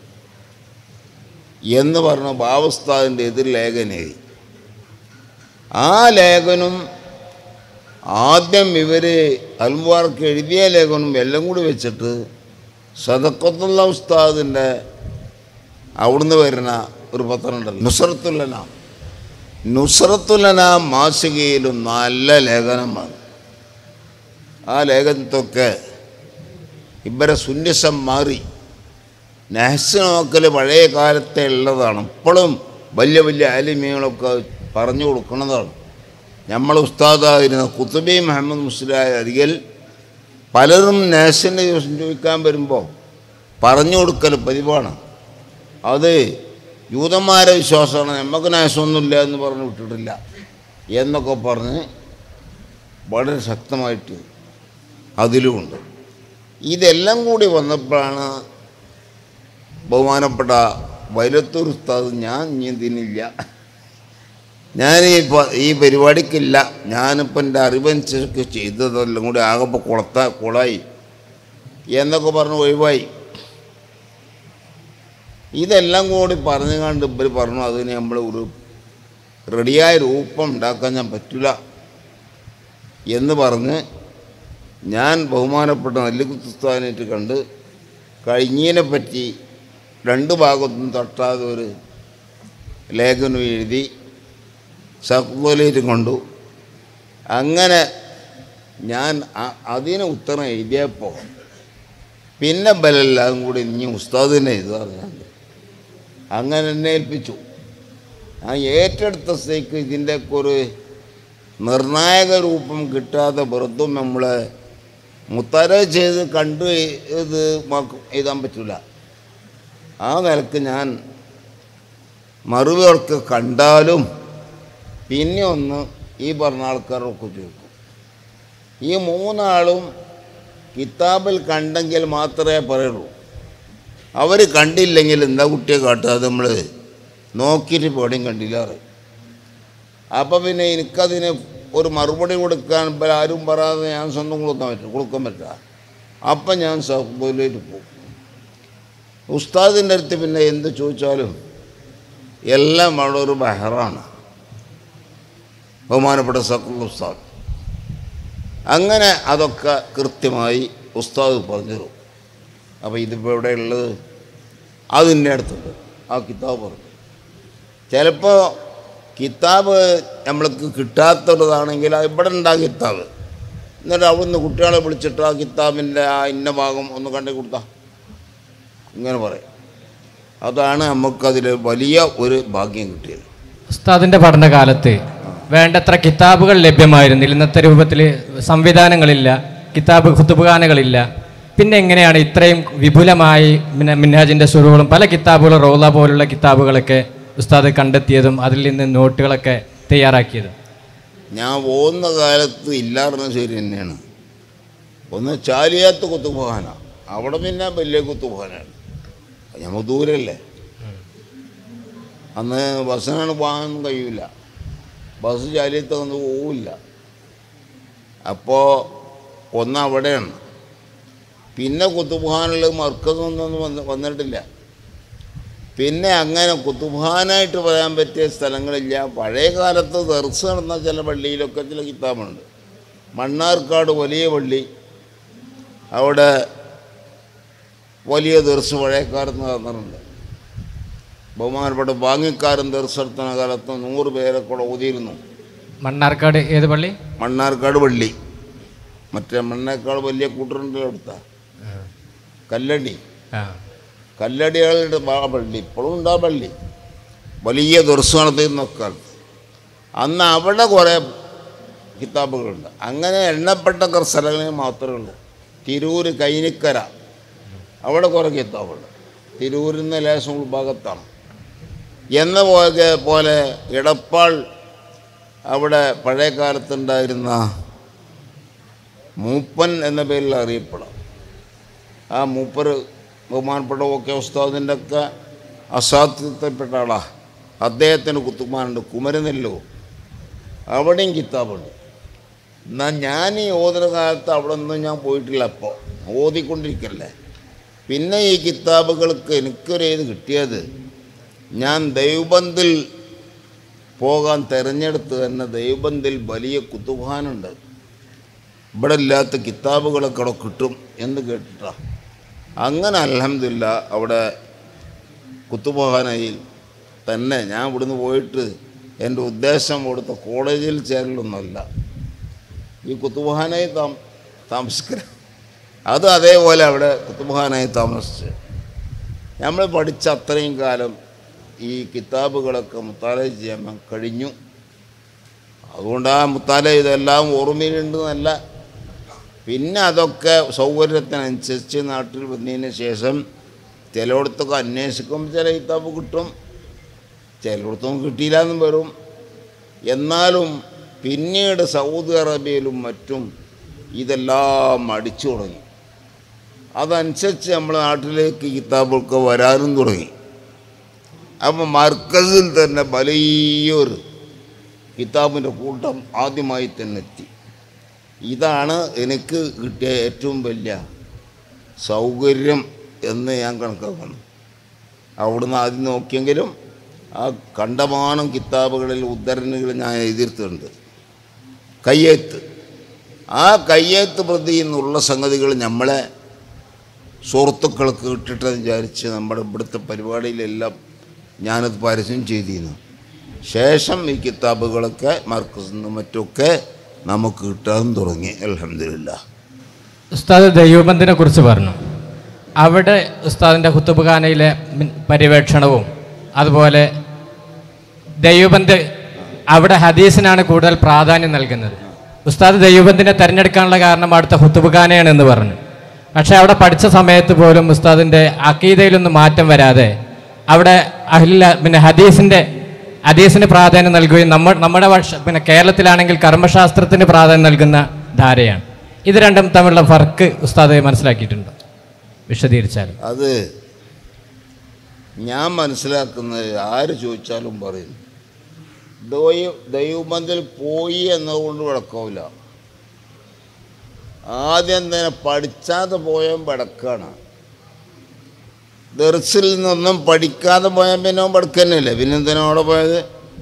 എന്ന് പറഞ്ഞ ബാവസ്ഥാദിൻ്റെ എതിർ ലേഖനം എഴുതി ആ ലേഖനം ആദ്യം ഇവർ അൽവാർക്ക് എഴുതിയ ലേഖനം എല്ലാം കൂടി വെച്ചിട്ട് സദക്കത്തുള്ള ഉസ്താദിൻ്റെ അവിടുന്ന് വരുന്ന ഒരു പത്രം ഉണ്ടല്ലോ നുസറത്തുല്ലന നുസറത്തുല്ലന മാസികയിലും നല്ല ലേഖനമാണ് ആ ലേഖനത്തൊക്കെ ഇവരെ സുന്യസം മാറി നഹസ് നോക്കൽ പഴയ കാലത്തെ ഉള്ളതാണ് ഇപ്പോഴും വലിയ വലിയ ആലിമ്യങ്ങളൊക്കെ പറഞ്ഞു കൊടുക്കുന്നതാണ് നമ്മൾ ഉസ്താദായിരുന്ന കുത്തുബി മുഹമ്മദ് മുസ്ലിയായ അരികൽ പലരും നഹസിൻ്റെ ദിവസം ചോദിക്കാൻ വരുമ്പോൾ പറഞ്ഞു കൊടുക്കൽ പതിവാണ് അത് യൂതന്മാരെ വിശ്വാസമാണ് നമുക്ക് നാശമൊന്നുമില്ല എന്ന് പറഞ്ഞ് വിട്ടിട്ടില്ല എന്നൊക്കെ പറഞ്ഞ് വളരെ ശക്തമായിട്ട് അതിലുമുണ്ട് ഇതെല്ലാം കൂടി വന്നപ്പോഴാണ് ബഹുമാനപ്പെട്ട വൈലത്തൂർ ഉസ്താദ് ഞാൻ ഇനി ഇതിനില്ല ഞാൻ ഈ പ- ഈ പരിപാടിക്കില്ല ഞാനിപ്പോൾ എൻ്റെ അറിവനുസരിച്ച് ചെയ്തതെല്ലാം കൂടി ആകപ്പോൾ കുളത്ത കുളായി എന്നൊക്കെ പറഞ്ഞ് ഒഴിവായി ഇതെല്ലാം കൂടി പറഞ്ഞു കണ്ട് ഇവർ പറഞ്ഞു അതിന് നമ്മൾ ഒരു റെഡിയായ രൂപം ഉണ്ടാക്കാൻ ഞാൻ പറ്റില്ല എന്ന് പറഞ്ഞ് ഞാൻ ബഹുമാനപ്പെട്ട നെല്ലിക്കുത്തുസ്ഥാനായിട്ട് കണ്ട് കഴിഞ്ഞതിനെ പറ്റി രണ്ട് ഭാഗത്തും തട്ടാതെ ഒരു ലേഖനം എഴുതി സക്കുലേറ്റ് കൊണ്ടു അങ്ങനെ ഞാൻ അ- അതിന് ഉത്തരം എഴുതിയപ്പോൾ പിന്നെ ബലെല്ലാം കൂടി ഇനി ഉസ്താദിനെ എഴുതുക പറഞ്ഞാൽ അങ്ങനെ എന്നെ ഏൽപ്പിച്ചു ഞാൻ ഏറ്റെടുത്ത സ്ഥിതിക്ക് ഇതിൻ്റെയൊക്കെ ഒരു നിർണായക രൂപം കിട്ടാതെ വെറുതെ നമ്മളെ മുത്തര ചെയ്ത് കണ്ട് ഇത് മക്ക- എഴുതാൻ പറ്റില്ല ആ നിലക്ക് ഞാൻ മറുപടിയൊക്കെ കണ്ടാലും പിന്നെ ഒന്ന് ഈ പറഞ്ഞ ആൾക്കാരൊക്കെ ചോദിക്കും ഈ മൂന്നാളും കിതാബിൽ കണ്ടെങ്കിൽ മാത്രമേ പറയുള്ളൂ അവർ കണ്ടില്ലെങ്കിൽ എന്താ കുട്ടിയെ കാട്ടുക അത് നമ്മൾ നോക്കിയിട്ട് പേടിയും കണ്ടില്ല പറയും അപ്പോൾ പിന്നെ എനിക്കതിന് ഒരു മറുപടി കൊടുക്കാൻ ഇപ്പം ആരും പറയാതെ ഞാൻ സ്വന്തം കൊടുക്കാൻ പറ്റും കൊടുക്കാൻ പറ്റില്ല അപ്പം ഞാൻ സഹബയിലേക്ക് പോകും ഉസ്താദിൻ്റെ അടുത്ത് പിന്നെ എന്ത് ചോദിച്ചാലും എല്ലാം അവിടെ ഒരു ബഹറാണ് ബഹുമാനപ്പെട്ട സക്കുൽ ഉസ്താദ് അങ്ങനെ അതൊക്കെ കൃത്യമായി ഉസ്താദ് പറഞ്ഞു തരും അപ്പോൾ ഇതിപ്പോൾ എവിടെ ഉള്ളത് അതിൻ്റെ അടുത്തുണ്ട് ആ കിതാബ് പറഞ്ഞു ചിലപ്പോൾ കിതാബ് നമ്മൾക്ക് കിട്ടാത്തതാണെങ്കിൽ ഇവിടെ ഉണ്ടാ കിതാബ് എന്നിട്ട് അവിടുന്ന് കുട്ടികളെ വിളിച്ചിട്ട് ആ കിതാബിൻ്റെ ആ ഇന്ന ഭാഗം ഒന്ന് കണ്ടു കൊടുത്താൽ ഇങ്ങനെ പറയും അതാണ് നമുക്കതിൽ വലിയ ഒരു ഭാഗ്യം കിട്ടിയത് ഉസ്താദിന്റെ പഠനകാലത്ത് വേണ്ടത്ര കിതാബുകൾ ലഭ്യമായിരുന്നില്ല ഇന്നത്തെ രൂപത്തിൽ സംവിധാനങ്ങളില്ല കിതാബ് കുത്തുബുഖാനകളില്ല പിന്നെ എങ്ങനെയാണ് ഇത്രയും വിപുലമായി മിന- മിൻഹാജിന്റെ സുറുകളും പല കിതാബുകളും റോള പോലുള്ള കിതാബുകളൊക്കെ ഉസ്താദ് കണ്ടെത്തിയതും അതിൽ നിന്ന് നോട്ടുകളൊക്കെ തയ്യാറാക്കിയതും ഞാൻ പോകുന്ന കാലത്ത് ഇല്ലാറുന്ന ശരി തന്നെയാണ് ഒന്ന് ചാലിയാത്ത് കുത്തുപോകാന അവിടെ പിന്നെ വലിയ കുത്തുപോകാനാണ് ഞമ്മ ദൂരല്ലേ അന്ന് ബസ്സിനാണ് പോകാനൊന്നും കഴിയില്ല ബസ് ചാലിയത്ത് ഒന്ന് പോവില്ല അപ്പോൾ ഒന്ന് അവിടെയാണ് പിന്നെ കുത്തുബുഹാനുള്ള മർക്കസൊന്നും വന്ന് വന്നിട്ടില്ല പിന്നെ അങ്ങനെ കുത്തുബാനായിട്ട് പറയാൻ പറ്റിയ സ്ഥലങ്ങളില്ല പഴയ കാലത്ത് ദർസ് നടന്ന ചില പള്ളിയിലൊക്കെ ചില കിതാബുണ്ട് മണ്ണാർക്കാട് വലിയ പള്ളി അവിടെ വലിയ ദർസ് പഴയക്കാലത്ത് നടന്നിട്ടുണ്ട് ബഹുമാനപ്പെട്ട വാങ്ങിക്കാരൻ ദർസ് നടത്തുന്ന കാലത്ത് നൂറ് പേരെ കൂടെ ഓതിയിരുന്നു മണ്ണാർക്കാട് ഏത് പള്ളി മണ്ണാർക്കാട് പള്ളി മറ്റേ മണ്ണേക്കാട് വലിയ കൂട്ടറുണ്ടല്ലോ അടുത്ത കല്ലടി ആ കല്ലടികളുടെ ആ പള്ളി ഇപ്പോഴും ഉണ്ട് ആ പള്ളി വലിയ ദർസ് നടത്തിയിരുന്നൊക്കെ അന്ന് അവിടെ കുറേ കിതാബുകളുണ്ട് അങ്ങനെ എണ്ണപ്പെട്ട കുറേ സ്ഥലങ്ങളിൽ മാത്രമേ ഉള്ളൂ തിരൂര് കൈനിക്കര അവിടെ കുറേ കിതാബുണ്ട് തിരൂരിൽ നിന്ന് ലേശം ഉൾഭാഗത്താണ് എന്ന പോലെ പോലെ ഇടപ്പാൾ അവിടെ പഴയ കാലത്തുണ്ടായിരുന്ന മൂപ്പൻ എന്ന പേരിൽ അറിയപ്പെടാം ആ മൂപ്പർ ബഹുമാനപ്പെട്ട ഓക്കെ ഉസ്താദിൻ്റെ ഒക്കെ അസാധ്യത്തിൽപ്പെട്ട ആളാ അദ്ദേഹത്തിന് കുത്തുമാനുണ്ട് കുമരനെല്ലോ അവിടെയും കിതാബുണ്ട് എന്നാൽ ഞാൻ ഈ ഓതുന്ന കാലത്ത് അവിടെ ഒന്നും ഞാൻ പോയിട്ടില്ല അപ്പോൾ ഓതിക്കൊണ്ടിരിക്കല്ലേ പിന്നെ ഈ കിതാബുകൾക്ക് എനിക്കൊരു ഇത് കിട്ടിയത് ഞാൻ ദൈവബന്ധിൽ പോകാൻ തിരഞ്ഞെടുത്ത് തന്നെ ദൈവബന്ധിൽ വലിയ കുത്തുബാനുണ്ട് ഇവിടെ ഇല്ലാത്ത കിതാബുകളൊക്കെ അവിടെ കിട്ടും എന്ന് കേട്ടിട്ടാ അങ്ങനെ അലഹമില്ല അവിടെ കുത്തുബഹാനയിൽ തന്നെ ഞാൻ ഇവിടുന്ന് പോയിട്ട് എൻ്റെ ഉദ്ദേശം ഇവിടുത്തെ കോളേജിൽ ചേരലൊന്നുമല്ല ഈ കുത്തുബഹാനായി താം താമസിക്കുക അത് അതേപോലെ അവിടെ കുത്തുബഹാനായി താമസിച്ച് നമ്മൾ പഠിച്ച അത്രയും കാലം ഈ കിതാബുകളൊക്കെ മുത്താല ചെയ്യാൻ കഴിഞ്ഞു അതുകൊണ്ട് ആ മുത്താല ഇതെല്ലാം ഓർമ്മയിലുണ്ടെന്നല്ല പിന്നെ അതൊക്കെ സൗകര്യത്തിനനുസരിച്ച് നാട്ടിൽ വന്നതിന് ശേഷം ചിലയിടത്തൊക്കെ അന്വേഷിക്കുമ്പോൾ ചില കിതാബ് കിട്ടും ചിലയിടത്തൊന്നും കിട്ടിയില്ല എന്നും വരും എന്നാലും പിന്നീട് സൗദി അറേബ്യയിലും മറ്റും ഇതെല്ലാം അടിച്ചു തുടങ്ങി അതനുസരിച്ച് നമ്മുടെ നാട്ടിലേക്ക് കിതാബൊക്കെ വരാനും തുടങ്ങി അപ്പം മർക്കസിൽ തന്നെ വലിയൊരു കിതാബിൻ്റെ കൂട്ടം ആദ്യമായി തന്നെ എത്തി ഇതാണ് എനിക്ക് കിട്ടിയ ഏറ്റവും വലിയ സൗകര്യം എന്ന് ഞാൻ കണക്കാക്കുന്നു അവിടുന്ന് ആദ്യം നോക്കിയെങ്കിലും ആ കണ്ടമാനം കിതാബുകളിൽ ഉദ്ധരണികൾ ഞാൻ എഴുതിയിട്ടുണ്ട് കയ്യെഴുത്ത് ആ കയ്യെഴുത്ത് പ്രതി എന്നുള്ള സംഗതികൾ നമ്മളെ സുഹൃത്തുക്കൾക്ക് ഇട്ടിട്ടെന്ന് വിചാരിച്ച് നമ്മുടെ ഇവിടുത്തെ പരിപാടിയിലെല്ലാം ഞാനത് പരസ്യം ചെയ്തിരുന്നു ശേഷം ഈ കിതാബുകളൊക്കെ മാർക്കസിൽ നിന്നും മറ്റുമൊക്കെ നമുക്ക് കിട്ടാൻ തുടങ്ങി അലഹമില്ല ഉസ്താദ് ദൈവബന്ധിനെ കുറിച്ച് പറഞ്ഞു അവിടെ ഉസ്താദിൻ്റെ കുത്തുബുഖാനയിലെ മിൻ- പര്യവേക്ഷണവും അതുപോലെ ദൈവബന്ധ് അവിടെ ഹദീസിനാണ് കൂടുതൽ പ്രാധാന്യം നൽകുന്നത് ഉസ്താദ് ദൈവബന്ധിനെ തിരഞ്ഞെടുക്കാനുള്ള കാരണം അവിടുത്തെ ഹുത്തുബുഖാനയാണ് എന്ന് പറഞ്ഞു പക്ഷേ അവിടെ പഠിച്ച സമയത്ത് പോലും ഉസ്താദിൻ്റെ അക്കീതയിലൊന്നും മാറ്റം വരാതെ അവിടെ അഹ്ല പിന്നെ ഹദീസിൻ്റെ ഹദീസിന് പ്രാധാന്യം നൽകുകയും നമ്മ നമ്മുടെ വർഷ പിന്നെ കേരളത്തിലാണെങ്കിൽ കർമ്മശാസ്ത്രത്തിന് പ്രാധാന്യം നൽകുന്ന ധാരയാണ് ഇത് രണ്ടും തമ്മിലുള്ള ഫർക്ക് ഉസ്താദ് മനസ്സിലാക്കിയിട്ടുണ്ട് വിശദീകരിച്ചാൽ അത് ഞാൻ മനസ്സിലാക്കുന്നത് ആര് ചോദിച്ചാലും പറയും ദൈവ ദൈവബന്ധിൽ പോയി എന്നതുകൊണ്ട് വിളക്കാവില്ല ആദ്യം തന്നെ പഠിച്ചാതെ പോയവൻ പടക്കാണ് ദർസിൽ നിന്നൊന്നും പഠിക്കാതെ പോയാൽ പിന്നെ അവൻ പടക്കന്നല്ലേ പിന്നെ എന്തിനാ അവിടെ പോയത്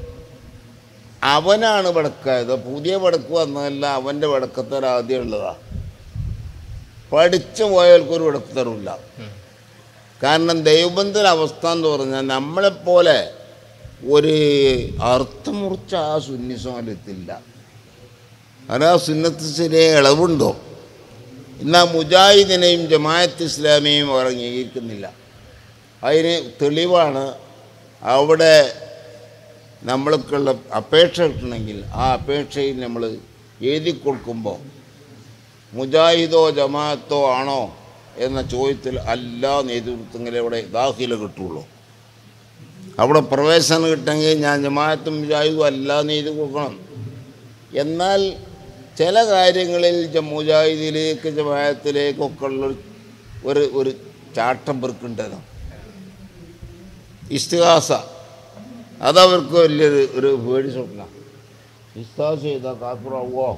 അവനാണ് പടക്കായത് പുതിയ പടക്ക് വന്നതല്ല അവൻ്റെ പടക്കത്തര ആദ്യം ഉള്ളതാ പഠിച്ചു പോയവർക്കൊരു പടക്കത്തരമില്ല കാരണം ദൈവബന്ധന അവസ്ഥ എന്ന് പറഞ്ഞാൽ നമ്മളെപ്പോലെ ഒരു അർത്ഥമുറിച്ച ആ സുന്നിസോലത്തില്ല അത് ആ സുന്നത്ത് ശരിയ ഇളവുണ്ടോ എന്നാൽ മുജാഹിദിനെയും ജമായത്ത് ഇസ്ലാമിയെയും അവർ അംഗീകരിക്കുന്നില്ല അതിന് തെളിവാണ് അവിടെ നമ്മൾക്കുള്ള അപേക്ഷ കിട്ടണമെങ്കിൽ ആ അപേക്ഷയിൽ നമ്മൾ എഴുതി കൊടുക്കുമ്പോൾ മുജാഹിദോ ജമാഅത്തോ ആണോ എന്ന ചോദ്യത്തിൽ എല്ലാ നേതൃത്വങ്ങളെ അവിടെ ദാഖില കിട്ടുള്ളൂ അവിടെ പ്രവേശനം കിട്ടെങ്കിൽ ഞാൻ ജമാഅത്തും മുജാഹിദും എല്ലാം എഴുതി കൊടുക്കണം എന്നാൽ ചില കാര്യങ്ങളിൽ ജ- മുജാഹിദിലേക്ക് ജമാഅത്തിലേക്കൊക്കെ ഉള്ള ഒരു ഒരു ചാട്ടം പെറുക്കുണ്ടല്ലോ ഇസ്തിഹാസ അതവർക്ക് വലിയൊരു ഒരു പേടി സ്വപ്ന ഇസ്തിഹാസ ചെയ്താൽ കാപ്പുറാവോ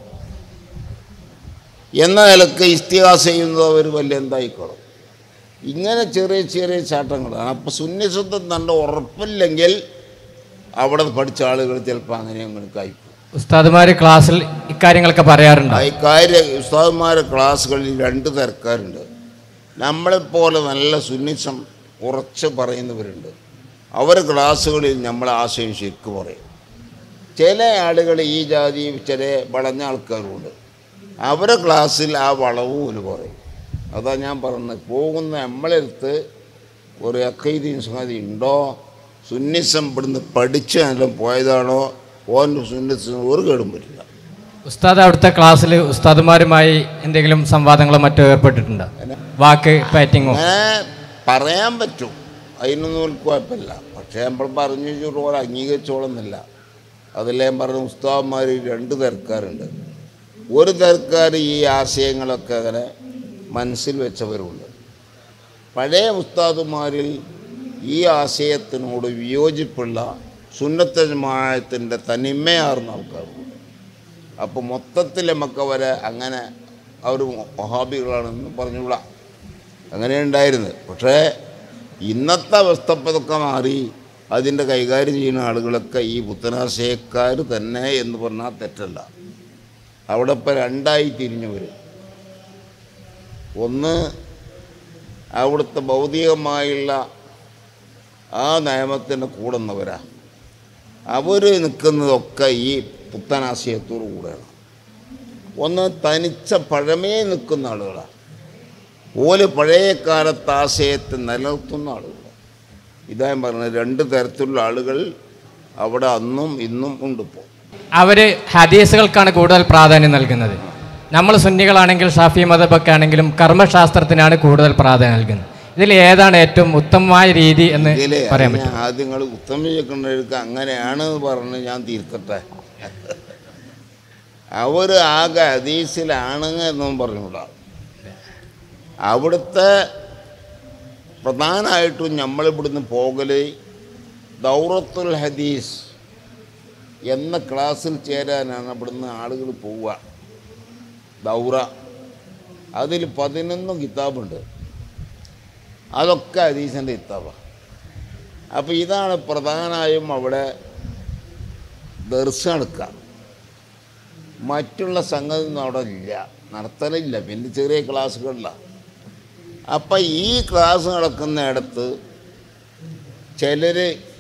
എന്ന നിലക്ക് ഇസ്തിഹാസ ചെയ്യുന്നത് അവർ വലിയ എന്തായിക്കോളും ഇങ്ങനെ ചെറിയ ചെറിയ ചാട്ടങ്ങളാണ് അപ്പോൾ സുന്യശുദ്ധം നല്ല ഉറപ്പില്ലെങ്കിൽ അവിടെ പഠിച്ച ആളുകൾ ചിലപ്പോൾ അങ്ങനെ അങ്ങനെ കായ്പോ ഉസ്താദുമാർ ക്ലാസ്സിൽ ഇക്കാര്യങ്ങളൊക്കെ പറയാറുണ്ട് ആ കാര്യ ഉസ്താദന്മാരെ ക്ലാസ്സുകളിൽ രണ്ട് തരക്കാരുണ്ട് നമ്മളെപ്പോലെ നല്ല സുന്നിസം ഉറച്ച് പറയുന്നവരുണ്ട് അവർ ക്ലാസ്സുകളിൽ നമ്മളെ ആശയം ശരിക്കും പറയും ചില ആളുകൾ ഈ ജാതി ചില വളഞ്ഞ ആൾക്കാരുമുണ്ട് അവരെ ക്ലാസ്സിൽ ആ വളവും ഒരു പറയും അതാ ഞാൻ പറഞ്ഞത് പോകുന്ന നമ്മളെടുത്ത് ഒരു അക്കൈദീൻ സംഗതി ഉണ്ടോ സുന്നിസം ഇവിടുന്ന് പഠിച്ച് നല്ല പോയതാണോ ഓൻ്റെ സുന്നിസം ഒരു കേടും പറ്റില്ല ഉസ്താദ് അവിടുത്തെ ക്ലാസ്സിൽ ഉസ്താദുമാരുമായി എന്തെങ്കിലും സംവാദങ്ങളോ മറ്റോ ഏർപ്പെട്ടിട്ടുണ്ടോ വാക്ക് പാറ്റിങ്ങോ അങ്ങനെ പറയാൻ പറ്റും അതിനൊന്നും ഒരു കുഴപ്പമില്ല പക്ഷേ നമ്മൾ പറഞ്ഞു ചോറ് അംഗീകരിച്ചോളുന്നില്ല അതെല്ലാം പറഞ്ഞ ഉസ്താവന്മാർ രണ്ട് തരക്കാരുണ്ട് ഒരു തരക്കാർ ഈ ആശയങ്ങളൊക്കെ അങ്ങനെ മനസ്സിൽ വെച്ചവരുണ്ട് പഴയ ഉസ്താദുമാരിൽ ഈ ആശയത്തിനോട് വിയോജിപ്പുള്ള സുന്നത്ത ജമാഅത്തിൻ്റെ തനിമയാർന്ന ആൾക്കാരുണ്ട് അപ്പോൾ മൊത്തത്തിൽ നമുക്ക് അവരെ അങ്ങനെ അവർ മഹാബികളാണെന്ന് പറഞ്ഞുകൂടാ അങ്ങനെ ഉണ്ടായിരുന്നത് പക്ഷേ ഇന്നത്തെ അവസ്ഥ ഇതൊക്കെ മാറി അതിൻ്റെ കൈകാര്യം ചെയ്യുന്ന ആളുകളൊക്കെ ഈ പുത്തനാശയക്കാർ തന്നെ എന്ന് പറഞ്ഞാൽ തെറ്റല്ല അവിടെ ഇപ്പം രണ്ടായി തിരിഞ്ഞവർ ഒന്ന് അവിടുത്തെ ഭൗതികമായുള്ള ആ നിയമത്തിൻ്റെ കൂടുന്നവരാ അവർ നിൽക്കുന്നതൊക്കെ ഈ പുത്തനാശയത്തോടു കൂടെയാണ് ഒന്ന് തനിച്ച പഴമേ നിൽക്കുന്ന ആളുകളാണ് ഓല് പഴയ കാലത്ത് ആശയത്തെ നിലനിർത്തുന്ന ആളുകൾ ഇതാ ഞാൻ പറഞ്ഞത് രണ്ട് തരത്തിലുള്ള ആളുകൾ അവിടെ അന്നും ഇന്നും ഉണ്ട് ഇപ്പോൾ അവർ ഹദീസുകൾക്കാണ് കൂടുതൽ പ്രാധാന്യം നൽകുന്നത് നമ്മൾ സുന്നികളാണെങ്കിൽ ഷാഫി മതബൊക്കെ ആണെങ്കിലും കർമ്മശാസ്ത്രത്തിനാണ് കൂടുതൽ പ്രാധാന്യം നൽകുന്നത് ഇതിൽ ഏതാണ് ഏറ്റവും ഉത്തമമായ രീതി എന്ന് ഇതിലെ പറയാൻ ഞാൻ പറ്റും ആദ്യം നിങ്ങൾ ഉത്തമിക്കണ്ടവർക്ക് അങ്ങനെയാണ് എന്ന് പറഞ്ഞ് ഞാൻ തീർക്കട്ടെ അവർ ആകെ ഹദീസിലാണ് എന്നും പറഞ്ഞുകൂടാ അവിടുത്തെ പ്രധാനമായിട്ടും നമ്മളിവിടുന്ന് പോകൽ ദൗറത്തുൽ ഹദീസ് എന്ന ക്ലാസ്സിൽ ചേരാനാണ് ഇവിടുന്ന് ആളുകൾ പോവുക ദൗറ അതിൽ പതിനൊന്ന് കിതാബുണ്ട് അതൊക്കെ ഹദീസിൻ്റെ കിതാബാണ് അപ്പോൾ ഇതാണ് പ്രധാനമായും അവിടെ ദർശ നടക്കുക മറ്റുള്ള സംഗതി ഒന്നും അവിടെ ഇല്ല നടത്തലില്ല പിന്നെ ചെറിയ ക്ലാസ്സുകളിലാണ് അപ്പം ഈ ക്ലാസ് നടക്കുന്നിടത്ത് ചിലർ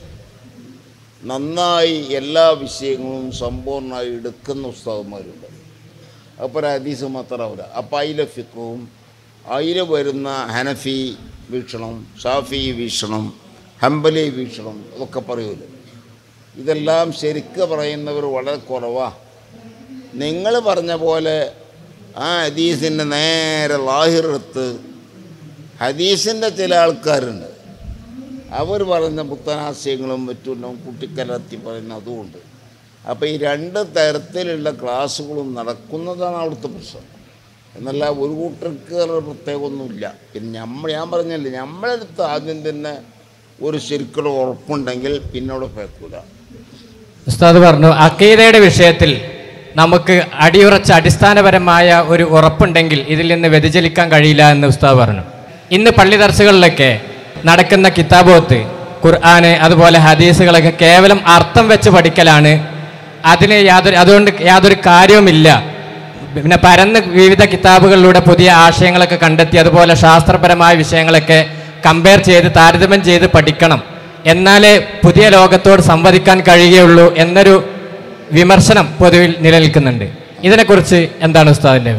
നന്നായി എല്ലാ വിഷയങ്ങളും സമ്പൂർണ്ണമായി എടുക്കുന്ന ഉസ്താദന്മാരുണ്ട് അപ്പോൾ ഒരു ഹദീസ് മാത്രമാവില്ല അപ്പം അതിലെ ഫിക്കവും അതിൽ വരുന്ന ഹനഫി വീക്ഷണം ഷാഫി വീക്ഷണം ഹംബലി വീക്ഷണം അതൊക്കെ പറയൂല ഇതെല്ലാം ശരിക്ക് പറയുന്നവർ വളരെ കുറവാണ് നിങ്ങൾ പറഞ്ഞ പോലെ ആ ഹദീസിൻ്റെ നേരെ ലാഹിറെടുത്ത് ഹദീസിൻ്റെ ചില ആൾക്കാരുണ്ട് അവർ പറയുന്ന പുത്തനാശയങ്ങളും മറ്റും കുട്ടിക്കലർത്തി പറയുന്ന അതുകൊണ്ട് അപ്പോൾ ഈ രണ്ട് തരത്തിലുള്ള ക്ലാസ്സുകളും നടക്കുന്നതാണ് അവിടുത്തെ പ്രശ്നം എന്നല്ല ഒരു കൂട്ടർക്ക് ഒരു പ്രത്യേകമൊന്നുമില്ല പിന്നെ നമ്മൾ ഞാൻ പറഞ്ഞല്ലേ നമ്മളെടുത്ത് ആദ്യം തന്നെ ഒരു ശരിക്കുള്ള ഉറപ്പുണ്ടെങ്കിൽ പിന്നോട് പേക്കൂല ഉസ്താദ് പറഞ്ഞു അക്കീദയുടെ വിഷയത്തിൽ നമുക്ക് അടിയുറച്ച അടിസ്ഥാനപരമായ ഒരു ഉറപ്പുണ്ടെങ്കിൽ ഇതിൽ നിന്ന് വ്യതിചലിക്കാൻ കഴിയില്ല എന്ന് ഉസ്താദ് പറഞ്ഞു ഇന്ന് പള്ളി ദർശകളിലൊക്കെ നടക്കുന്ന കിതാബോത്ത് ഖുർആന് അതുപോലെ ഹദീസുകളൊക്കെ കേവലം അർത്ഥം വെച്ച് പഠിക്കലാണ് അതിന് യാതൊരു അതുകൊണ്ട് യാതൊരു കാര്യവുമില്ല പിന്നെ പരന്ന് വിവിധ കിതാബുകളിലൂടെ പുതിയ ആശയങ്ങളൊക്കെ കണ്ടെത്തി അതുപോലെ ശാസ്ത്രപരമായ വിഷയങ്ങളൊക്കെ കമ്പയർ ചെയ്ത് താരതമ്യം ചെയ്ത് പഠിക്കണം എന്നാലേ പുതിയ ലോകത്തോട് സംവദിക്കാൻ കഴിയുകയുള്ളൂ എന്നൊരു വിമർശനം പൊതുവിൽ നിലനിൽക്കുന്നുണ്ട് ഇതിനെക്കുറിച്ച് എന്താണ് ഉസ്താദിൻ്റെ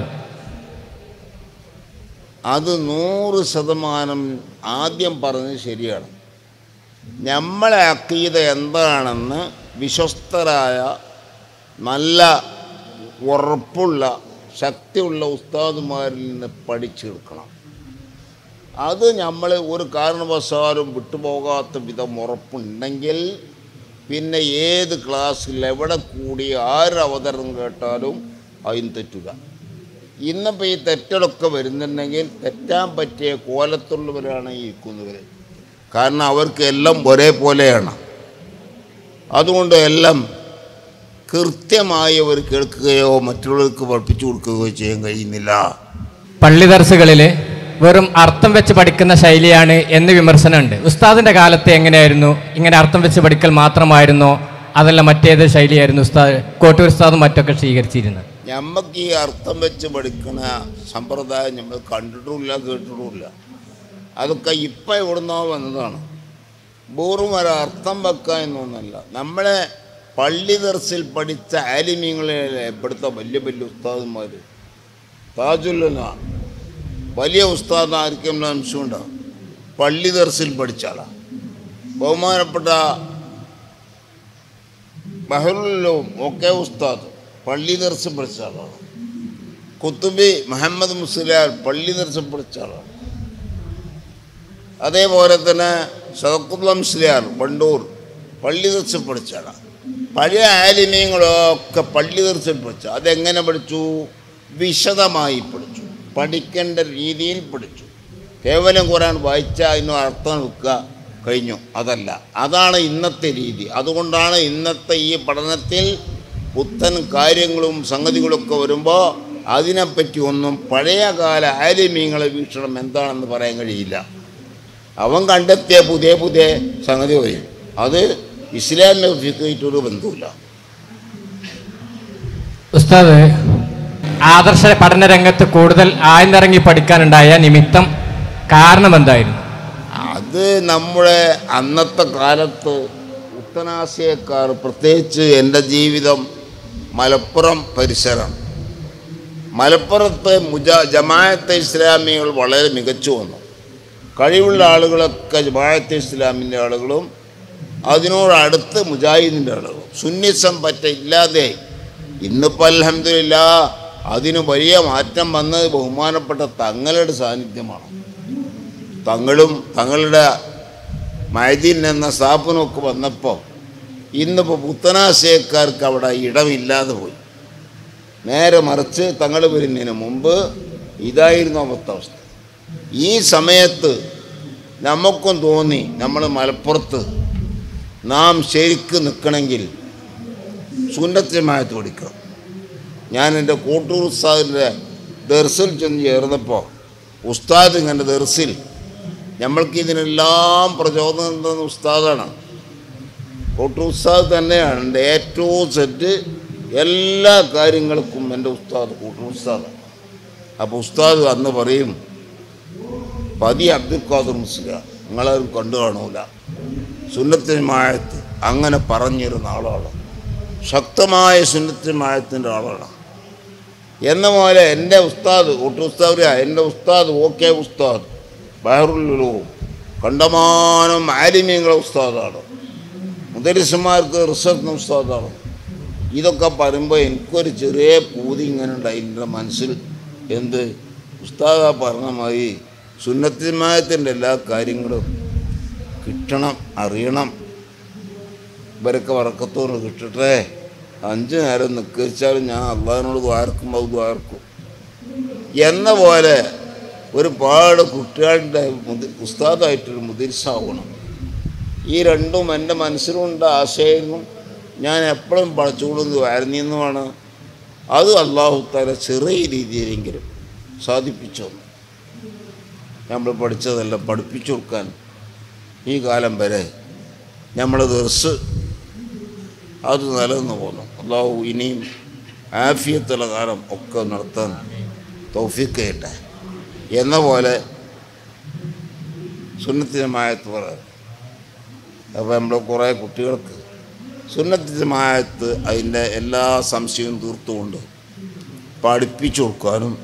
അത് നൂറ് ശതമാനം ആദ്യം പറഞ്ഞത് ശരിയാണ് നമ്മളെ അക്കീത എന്താണെന്ന് വിശ്വസ്തരായ നല്ല ഉറപ്പുള്ള ശക്തിയുള്ള ഉസ്താദുമാരിൽ നിന്ന് പഠിച്ചെടുക്കണം അത് നമ്മൾ ഒരു കാരണവശാലും വിട്ടുപോകാത്ത വിധം ഉറപ്പുണ്ടെങ്കിൽ പിന്നെ ഏത് ക്ലാസ്സിൽ എവിടെ കൂടി ആര് അവതരണം കേട്ടാലും അതിന് തെറ്റുക ഇന്നിപ്പോൾ ഈ തെറ്റുകളൊക്കെ വരുന്നുണ്ടെങ്കിൽ തെറ്റാൻ പറ്റിയ കോലത്തുള്ളവരാണ് ഈ ഇരിക്കുന്നവർ കാരണം അവർക്ക് എല്ലാം ഒരേപോലെയാണ് അതുകൊണ്ട് എല്ലാം കൃത്യമായി അവർ കേൾക്കുകയോ മറ്റുള്ളവർക്ക് പഠിപ്പിച്ചു കൊടുക്കുകയോ ചെയ്യാൻ കഴിയുന്നില്ല പള്ളി ദർസുകളിൽ വെറും അർത്ഥം വെച്ച് പഠിക്കുന്ന ശൈലിയാണ് എന്ന് വിമർശനമുണ്ട് ഉസ്താദിന്റെ കാലത്ത് എങ്ങനെയായിരുന്നു ഇങ്ങനെ അർത്ഥം വെച്ച് പഠിക്കൽ മാത്രമായിരുന്നോ അതല്ല മറ്റേത് ശൈലിയായിരുന്നു ഉസ്താദ് കോട്ടൂർ ഉസ്താദും മറ്റൊക്കെ സ്വീകരിച്ചിരുന്നത് ഞമ്മക്ക് ഈ അർത്ഥം വെച്ച് പഠിക്കുന്ന സമ്പ്രദായം നമ്മൾ കണ്ടിട്ടുമില്ല കേട്ടിട്ടുമില്ല അതൊക്കെ ഇപ്പം എവിടുന്നോ വന്നതാണ് വെറും ഒരു അർത്ഥം വെക്കുക എന്നൊന്നല്ല നമ്മളെ പള്ളി ദർസിൽ പഠിച്ച ആലിമ്യങ്ങളെ ഇവിടുത്തെ വലിയ വലിയ ഉസ്താദന്മാർ താജുല്ലന വലിയ ഉസ്താദ് ആർക്കും അംശമുണ്ടോ പള്ളി ദർസിൽ പഠിച്ച ആളാണ് ബഹുമാനപ്പെട്ട ബഹറുലും ഒക്കെ ഉസ്താദ് പള്ളി ദർശം പഠിച്ച ആളാണ് കുത്തുബി മുഹമ്മദ് മുസ്ലിയാർ പള്ളി ദർശം പഠിച്ച ആളാണ് അതേപോലെ തന്നെ സദക്കുല്ല മുസ്ലിയാർ വണ്ടൂർ പള്ളി ദർശം പഠിച്ച ആളാണ് പഴയ ആലിമ്യങ്ങളൊക്കെ പള്ളി തീർച്ചയിൽ പഠിച്ചു അതെങ്ങനെ പഠിച്ചു വിശദമായി പഠിച്ചു പഠിക്കേണ്ട രീതിയിൽ പഠിച്ചു കേവലം ഖുറാൻ വായിച്ചാൽ അതിന് അർത്ഥം വെക്കുക കഴിഞ്ഞു അതല്ല അതാണ് ഇന്നത്തെ രീതി അതുകൊണ്ടാണ് ഇന്നത്തെ ഈ പഠനത്തിൽ പുത്തൻ കാര്യങ്ങളും സംഗതികളൊക്കെ വരുമ്പോൾ അതിനെപ്പറ്റി ഒന്നും പഴയകാല ആലിമ്യങ്ങളെ വീക്ഷണം എന്താണെന്ന് പറയാൻ കഴിയില്ല അവൻ കണ്ടെത്തിയ പുതിയ പുതിയ സംഗതി പറയും അത് ഇസ്ലാമിനെ ഫിക്കായിട്ടൊരു ബന്ധമില്ല ഉസ്താദ് ആദർശ പഠന രംഗത്ത് കൂടുതൽ ആഴ്ന്നിറങ്ങി പഠിക്കാനുണ്ടായ നിമിത്തം കാരണം എന്തായിരുന്നു അത് നമ്മുടെ അന്നത്തെ കാലത്ത് ഉത്തനാശയക്കാർ പ്രത്യേകിച്ച് എൻ്റെ ജീവിതം മലപ്പുറം പരിസരം മലപ്പുറത്ത് മുജാ ജമാഅത്തെ ഇസ്ലാമികൾ വളരെ മികച്ചു വന്നു കഴിവുള്ള ആളുകളൊക്കെ ജമാഅത്തെ ഇസ്ലാമിൻ്റെ ആളുകളും അതിനോടടുത്ത് മുജാഹിദിൻ്റെ ആളുകളും സുന്നിസം പറ്റ ഇല്ലാതെ ഇന്നിപ്പോൾ അലഹമില്ല അതിന് വലിയ മാറ്റം വന്നത് ബഹുമാനപ്പെട്ട തങ്ങളുടെ സാന്നിധ്യമാണ് തങ്ങളും തങ്ങളുടെ മൈദീൻ എന്ന സ്ഥാപനമൊക്കെ വന്നപ്പോൾ ഇന്നിപ്പോൾ പുത്തനാശയക്കാർക്ക് അവിടെ ഇടമില്ലാതെ പോയി നേരെ മറിച്ച് തങ്ങൾ വരുന്നതിന് മുമ്പ് ഇതായിരുന്നു അവിടുത്തെ അവസ്ഥ ഈ സമയത്ത് നമുക്കും തോന്നി നമ്മൾ മലപ്പുറത്ത് നാം ശരിക്ക് നിൽക്കണമെങ്കിൽ സുന്നത്തമായത്ത് പഠിക്കണം ഞാൻ എൻ്റെ കോട്ടൂർ ഉസ്താദിൻ്റെ ദർസിൽ ചെന്ന് ചേർന്നപ്പോൾ ഉസ്താദ് ഇങ്ങനെ ദർസിൽ നമ്മൾക്ക് ഇതിനെല്ലാം പ്രചോദനം തന്ന ഉസ്താദാണ് കോട്ടൂർ ഉസ്താദ് തന്നെയാണ് എൻ്റെ ഏറ്റവും സെറ്റ് എല്ലാ കാര്യങ്ങൾക്കും എൻ്റെ ഉസ്താദ് കൂട്ടൂർ ഉസ്താദാണ് അപ്പോൾ ഉസ്താദ് അന്ന് പറയും പതി അബ്ദുൽ ഖാദർ മുസ്ലിം നിങ്ങളാരും കണ്ടു കാണൂല സുന്നത്തിമായത്ത് അങ്ങനെ പറഞ്ഞിരുന്ന ആളാണ് ശക്തമായ സുന്നത്തിമായത്തിൻ്റെ ആളാണ് എന്ന പോലെ എൻ്റെ ഉസ്താദ് ഒട്ടു ഉസ്താദ് എൻ്റെ ഉസ്താദ് ഓക്കെ ഉസ്താദ് ബഹറുല്ലുലവും കണ്ടമാനം ആലിമ്യങ്ങളെ ഉസ്താദാണ് മുദരിസന്മാർക്ക് റിസർച്ച് ഉസ്താദാണ് ഇതൊക്കെ പറയുമ്പോൾ എനിക്കൊരു ചെറിയ പൂതി ഇങ്ങനെ ഉണ്ടായി എൻ്റെ മനസ്സിൽ എന്ത് ഉസ്താദ പറഞ്ഞ മാതിരി സുന്നത്തിമായത്തിൻ്റെ എല്ലാ കാര്യങ്ങളും കിട്ടണം അറിയണം ഇവരൊക്കെ വറക്കത്തോട് കിട്ടട്ടെ അഞ്ച് നേരം നിൽക്കിച്ചാലും ഞാൻ അള്ളാഹിനോട് ദ്വാരക്കും അത് ദ്വാരക്കും എന്ന പോലെ ഒരുപാട് കുട്ടികളുടെ മുതി ഉസ്താദായിട്ടൊരു മുതിർസാവണം ഈ രണ്ടും എൻ്റെ മനസ്സിലുണ്ട് ആശയമായിരുന്നു ഞാൻ എപ്പോഴും പഠിച്ചുകൊടുന്ന് വരുന്നതുമാണ് അത് അള്ളാഹു തല ചെറിയ രീതിയിലെങ്കിലും സാധിപ്പിച്ചു തന്നു. നമ്മൾ പഠിച്ചതെല്ലാം പഠിപ്പിച്ചു കൊടുക്കാൻ ഈ കാലം വരെ നമ്മൾ ദർസ് അത് നിലനിന്ന് പോന്നു അള്ളാഹു ഇനിയും ആഫിയത്തുള്ള കാലം ഒക്കെ നടത്താൻ തൗഫീക്ക് ചെയ്യട്ടെ എന്ന പോലെ സുന്നത്തിനമായത്ത് പറയാം അപ്പോൾ നമ്മൾ കുറേ കുട്ടികൾക്ക് സുന്നത്തിനമായത്ത് അതിൻ്റെ എല്ലാ സംശയവും തീർത്തുകൊണ്ട് പഠിപ്പിച്ചു കൊടുക്കാനും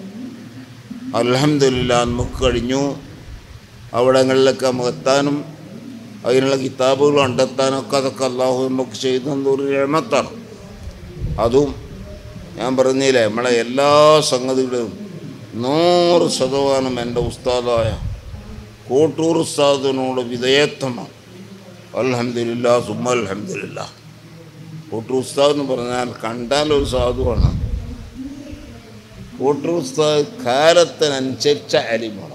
അലഹമില്ല നമുക്ക് കഴിഞ്ഞു അവിടങ്ങളിലൊക്കെ നമുക്ക് എത്താനും അതിനുള്ള കിതാബുകൾ കണ്ടെത്താനൊക്കെ അതൊക്കെ അള്ളാഹു നമുക്ക് ചെയ്തു തന്ന ഒരു രമത്താണ് അതും ഞാൻ പറഞ്ഞില്ലേ നമ്മളെ എല്ലാ സംഗതികളും നൂറ് ശതമാനം എൻ്റെ ഉസ്താദായ കോട്ടൂർ ഉസ്താദിനോട് വിധേയത്വമാണ് അലഹമില്ല സുമ്മ അലഹമില്ല കോട്ടൂർ ഉസ്താദ് എന്ന് പറഞ്ഞാൽ കണ്ടാൽ ഒരു സാധുവാണ് കോട്ടൂർ ഉസ്താദ് കാലത്തിനനുസരിച്ച അലിമാണ്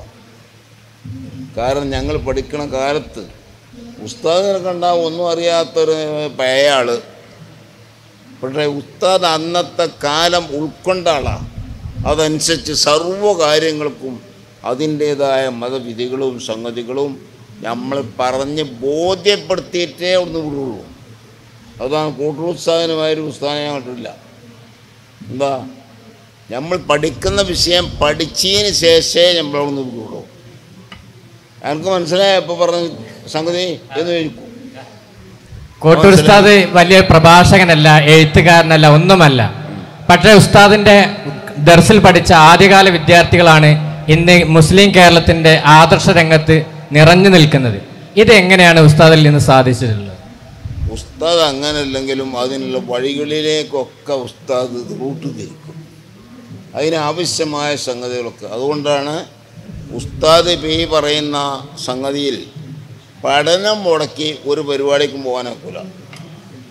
കാരണം ഞങ്ങൾ പഠിക്കണ കാലത്ത് ഉസ്താദിനെ കണ്ടാൽ ഒന്നും അറിയാത്തൊരു പഴയ ആള് പക്ഷേ ഉസ്താദ് അന്നത്തെ കാലം ഉൾക്കൊണ്ട ആളാണ് അതനുസരിച്ച് സർവ്വ കാര്യങ്ങൾക്കും അതിൻ്റേതായ മതവിധികളും സംഗതികളും നമ്മൾ പറഞ്ഞ് ബോധ്യപ്പെടുത്തിയിട്ടേ ഒന്ന് വിടുള്ളൂ അതാണ് കൂട്ടൂർ ഉസ്താദിനുമായൊരു ഉസ്താദിനെ ഞാൻ കണ്ടിട്ടില്ല എന്താ നമ്മൾ പഠിക്കുന്ന വിഷയം പഠിച്ചതിന് ശേഷമേ നമ്മളവിടുന്ന് വിടുള്ളൂ എനിക്ക് മനസ്സിലായ ഇപ്പോൾ പറഞ്ഞ സംഗതി എന്ന് ചോദിക്കും കോട്ടൂർ ഉസ്താദ് വലിയ പ്രഭാഷകനല്ല എഴുത്തുകാരനല്ല ഒന്നുമല്ല പക്ഷേ ഉസ്താദിന്റെ ദർസിൽ പഠിച്ച ആദ്യകാല വിദ്യാർത്ഥികളാണ് ഇന്ന് മുസ്ലിം കേരളത്തിന്റെ ആദർശ രംഗത്ത് നിറഞ്ഞു നിൽക്കുന്നത് ഇത് എങ്ങനെയാണ് ഉസ്താദിൽ നിന്ന് സാധിച്ചിട്ടുള്ളത് ഉസ്താദ് അങ്ങനല്ലെങ്കിലും അതിനുള്ള വഴികളിലേക്കൊക്കെ ഉസ്താദ് റൂട്ട് തിരിക്കും അതിനാവശ്യമായ സംഗതികളൊക്കെ അതുകൊണ്ടാണ് ഉസ്താദ് ഇപ്പം ഈ പറയുന്ന സംഗതിയിൽ പഠനം മുടക്കി ഒരു പരിപാടിക്കും പോകാനൊക്കില്ല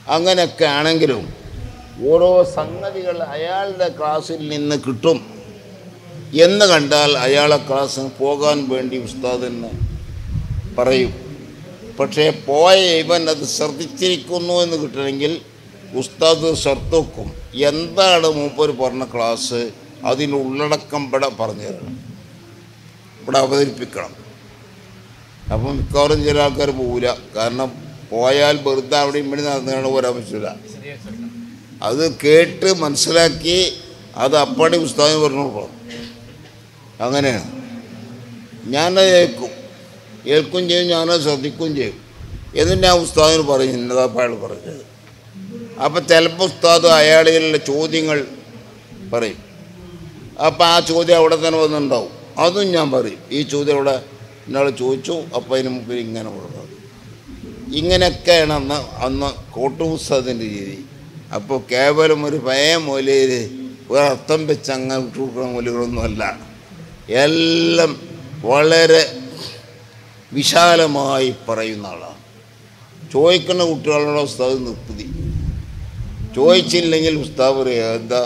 അങ്ങനെയൊക്കെ ആണെങ്കിലും ഓരോ സംഗതികൾ അയാളുടെ ക്ലാസ്സിൽ നിന്ന് കിട്ടും എന്ന് കണ്ടാൽ അയാളെ ക്ലാസ്സിന് പോകാൻ വേണ്ടി ഉസ്താദിന് പറയും പക്ഷേ പോയ ഇവൻ അത് ശ്രദ്ധിച്ചിരിക്കുന്നു എന്ന് കിട്ടണമെങ്കിൽ ഉസ്താദ് ശ്രദ്ധ വെക്കും എന്താണ് മൂപ്പർ പറഞ്ഞ ക്ലാസ് അതിൻ്റെ ഉള്ളടക്കം ഇവിടെ പറഞ്ഞു തരണം ഇവിടെ അവതരിപ്പിക്കണം അപ്പം മിക്കവാറും ചില ആൾക്കാർ പോവില്ല കാരണം പോയാൽ വെറുതെ അവിടെ ഇവിടെ നടന്നുകൊണ്ട് പോരാൻ പറ്റില്ല അത് കേട്ട് മനസ്സിലാക്കി അത് അപ്പടി പുസ്തകം പറഞ്ഞു കൊടുക്കണം അങ്ങനെയാണ് ഞാനത് ഏൽക്കും ഏൽക്കും ചെയ്യും ഞാനത് ശ്രദ്ധിക്കുകയും ചെയ്യും എന്നിട്ട് ഞാൻ ഉസ്താദിന് പറയും ഇന്നതാ അയാൾ പറഞ്ഞത് അപ്പം ചിലപ്പോൾ ഉസ്താദ് അയാളുടെ ചോദ്യങ്ങൾ പറയും അപ്പം ആ ചോദ്യം അവിടെ തന്നെ വന്നിട്ടുണ്ടാവും അതും ഞാൻ പറയും ഈ ചോദ്യം അവിടെ ഇന്നാൾ ചോദിച്ചു അപ്പം അതിന് മുമ്പിൽ ഇങ്ങനെ കൊടുക്കണം ഇങ്ങനെയൊക്കെയാണ് അന്ന് അന്ന് കോട്ടുപുസ്തകത്തിൻ്റെ രീതി അപ്പോൾ കേവലം ഒരു പഴയ മൂലയിൽ ഒരർത്ഥം വെച്ച് അങ്ങനെ വിട്ടുകൊടുക്കുന്ന മൂലകളൊന്നുമല്ല എല്ലാം വളരെ വിശാലമായി പറയുന്ന ആളാണ് ചോദിക്കുന്ന കുട്ടികളുടെ ഉസ്താദ് നിർത്തി ചോദിച്ചില്ലെങ്കിൽ ഉസ്താദ് പറയുക എന്താ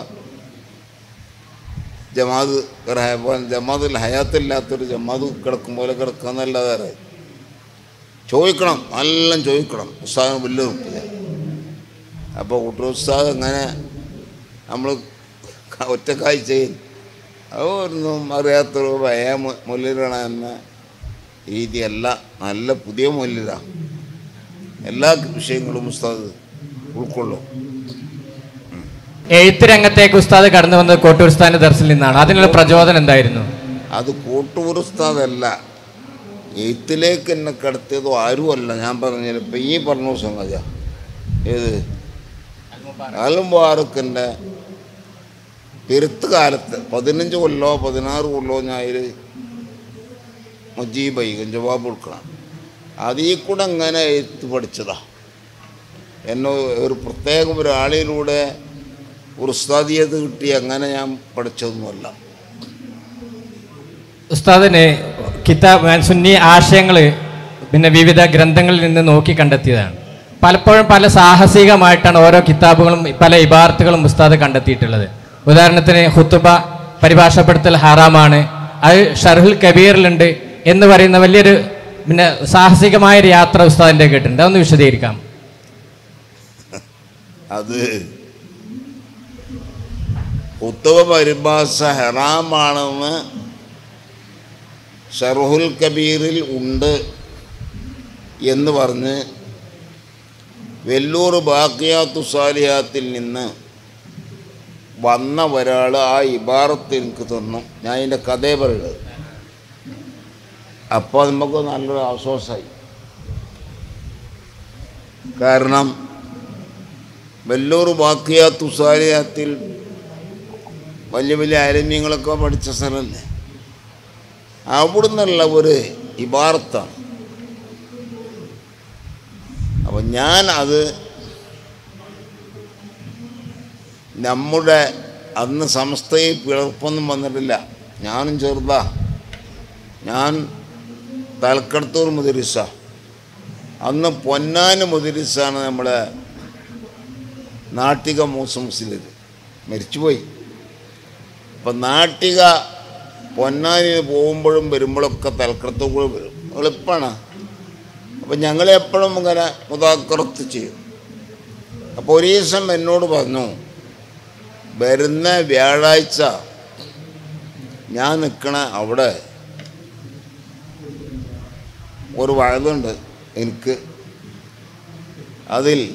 ജമാത് ഒരു ഹയ- ജമാത്തിൽ ഹയാത്തില്ലാത്തൊരു ജമാത് കിടക്കും പോലെ കിടക്കാന്നല്ലാതെ അറിയാം ചോദിക്കണം എല്ലാം ചോദിക്കണം ഉസ്താദിന് വലിയ നിർത്തില്ല അപ്പോൾ കുട്ടി ഉസ്താദ് അങ്ങനെ നമ്മൾ ഒറ്റക്കായി ചെയ്യും അതൊന്നും അറിയാത്തൊരു പഴയ മുല്ലിലാണ് എന്ന രീതിയല്ല നല്ല പുതിയ മുല്ലിലാണ് എല്ലാ വിഷയങ്ങളും ഉസ്താദ് ഉൾക്കൊള്ളും എഴുത്ത് രംഗത്തേക്ക് ഉസ്താദ് കടന്നു വന്നത് കോട്ടൂർ ഉസ്താദിന്റെ ദർശനിൽ നിന്നാണ് അതിനുള്ള പ്രചോദനം എന്തായിരുന്നു അത് കൂട്ടൂർ ഉസ്താദല്ല എഴുത്തിലേക്ക് എന്നെ കടത്തിയതോ ആരുമല്ല ഞാൻ പറഞ്ഞത് ഇപ്പം ഈ പറഞ്ഞ സംഗതിയാ ഏത് അൽമുബാറക്കിൻ്റെ പെരുത്ത് കാലത്ത് പതിനഞ്ച് കൊല്ലോ പതിനാറ് കൊല്ലോ ഞാൻ മുജീബൈ ജവാബ് കൊടുക്കണം അതിൽ കൂടെ അങ്ങനെ എഴുത്ത് പഠിച്ചതാ എന്നെ ഒരു പ്രത്യേകം ഒരാളിലൂടെ ഒരു ഉസ്താദിയത് കിട്ടി അങ്ങനെ ഞാൻ പഠിച്ചതൊന്നുമല്ല ഉസ്താദിന് കിതാബ് സുന്നി ആശയങ്ങൾ പിന്നെ വിവിധ ഗ്രന്ഥങ്ങളിൽ നിന്ന് നോക്കി കണ്ടെത്തിയതാണ് പലപ്പോഴും പല സാഹസികമായിട്ടാണ് ഓരോ കിതാബുകളും പല ഇബാർത്തുകളും ഉസ്താദ് കണ്ടെത്തിയിട്ടുള്ളത് ഉദാഹരണത്തിന് ഹുത്തുബ പരിഭാഷപ്പെടുത്തൽ ഹറാമാണ് അത് ഷർഹുൽ കബീറിലുണ്ട് എന്ന് പറയുന്ന വലിയൊരു പിന്നെ സാഹസികമായ ഒരു യാത്ര ഉസ്താദിൻ്റെ കേട്ടിട്ടുണ്ട് അതൊന്ന് വിശദീകരിക്കാം അത് ഉത്തവ പരിഭാഷ ഹെറാമാണെന്ന് ഷർഹുൽ കബീറിൽ ഉണ്ട് എന്ന് പറഞ്ഞ് വെല്ലൂർ ബാക്കിയാത്തു സാലിയാത്തിൽ നിന്ന് വന്ന ഒരാൾ ആ ഇബാറത്ത് എനിക്ക് തന്നു ഞാൻ അതിൻ്റെ കഥയെ പറയുന്നത് അപ്പോൾ നമുക്ക് നല്ലൊരു ആശ്വാസമായി കാരണം വെല്ലൂർ ബാക്കിയാത്തു സാലിയാത്തിൽ വലിയ വലിയ അരമ്യങ്ങളൊക്കെ പഠിച്ച സ്ഥലമല്ലേ അവിടുന്നുള്ള ഒരു ഇബാർത്താണ് അപ്പം ഞാൻ അത് നമ്മുടെ അന്ന് സംസ്ഥയിൽ പിളർപ്പൊന്നും വന്നിട്ടില്ല ഞാനും ചെറുതാ ഞാൻ തലക്കടത്തൂർ മുതിരിസ അന്ന് പൊന്നാന് മുതിരിസാണ് നമ്മുടെ നാട്ടിക മൂസ മുസ്ലിം മരിച്ചുപോയി അപ്പം നാട്ടിക പൊന്നാനി പോകുമ്പോഴും വരുമ്പോഴൊക്കെ തലക്കടത്ത് കൂടെ വരും എളുപ്പമാണ് അപ്പം ഞങ്ങളെപ്പോഴും ഇങ്ങനെ മുതാക്കറത്ത് ചെയ്യും അപ്പോൾ ഒരു ദിവസം എന്നോട് പറഞ്ഞു വരുന്ന വ്യാഴാഴ്ച ഞാൻ നിൽക്കണ അവിടെ ഒരു വഴുതുണ്ട് എനിക്ക് അതിൽ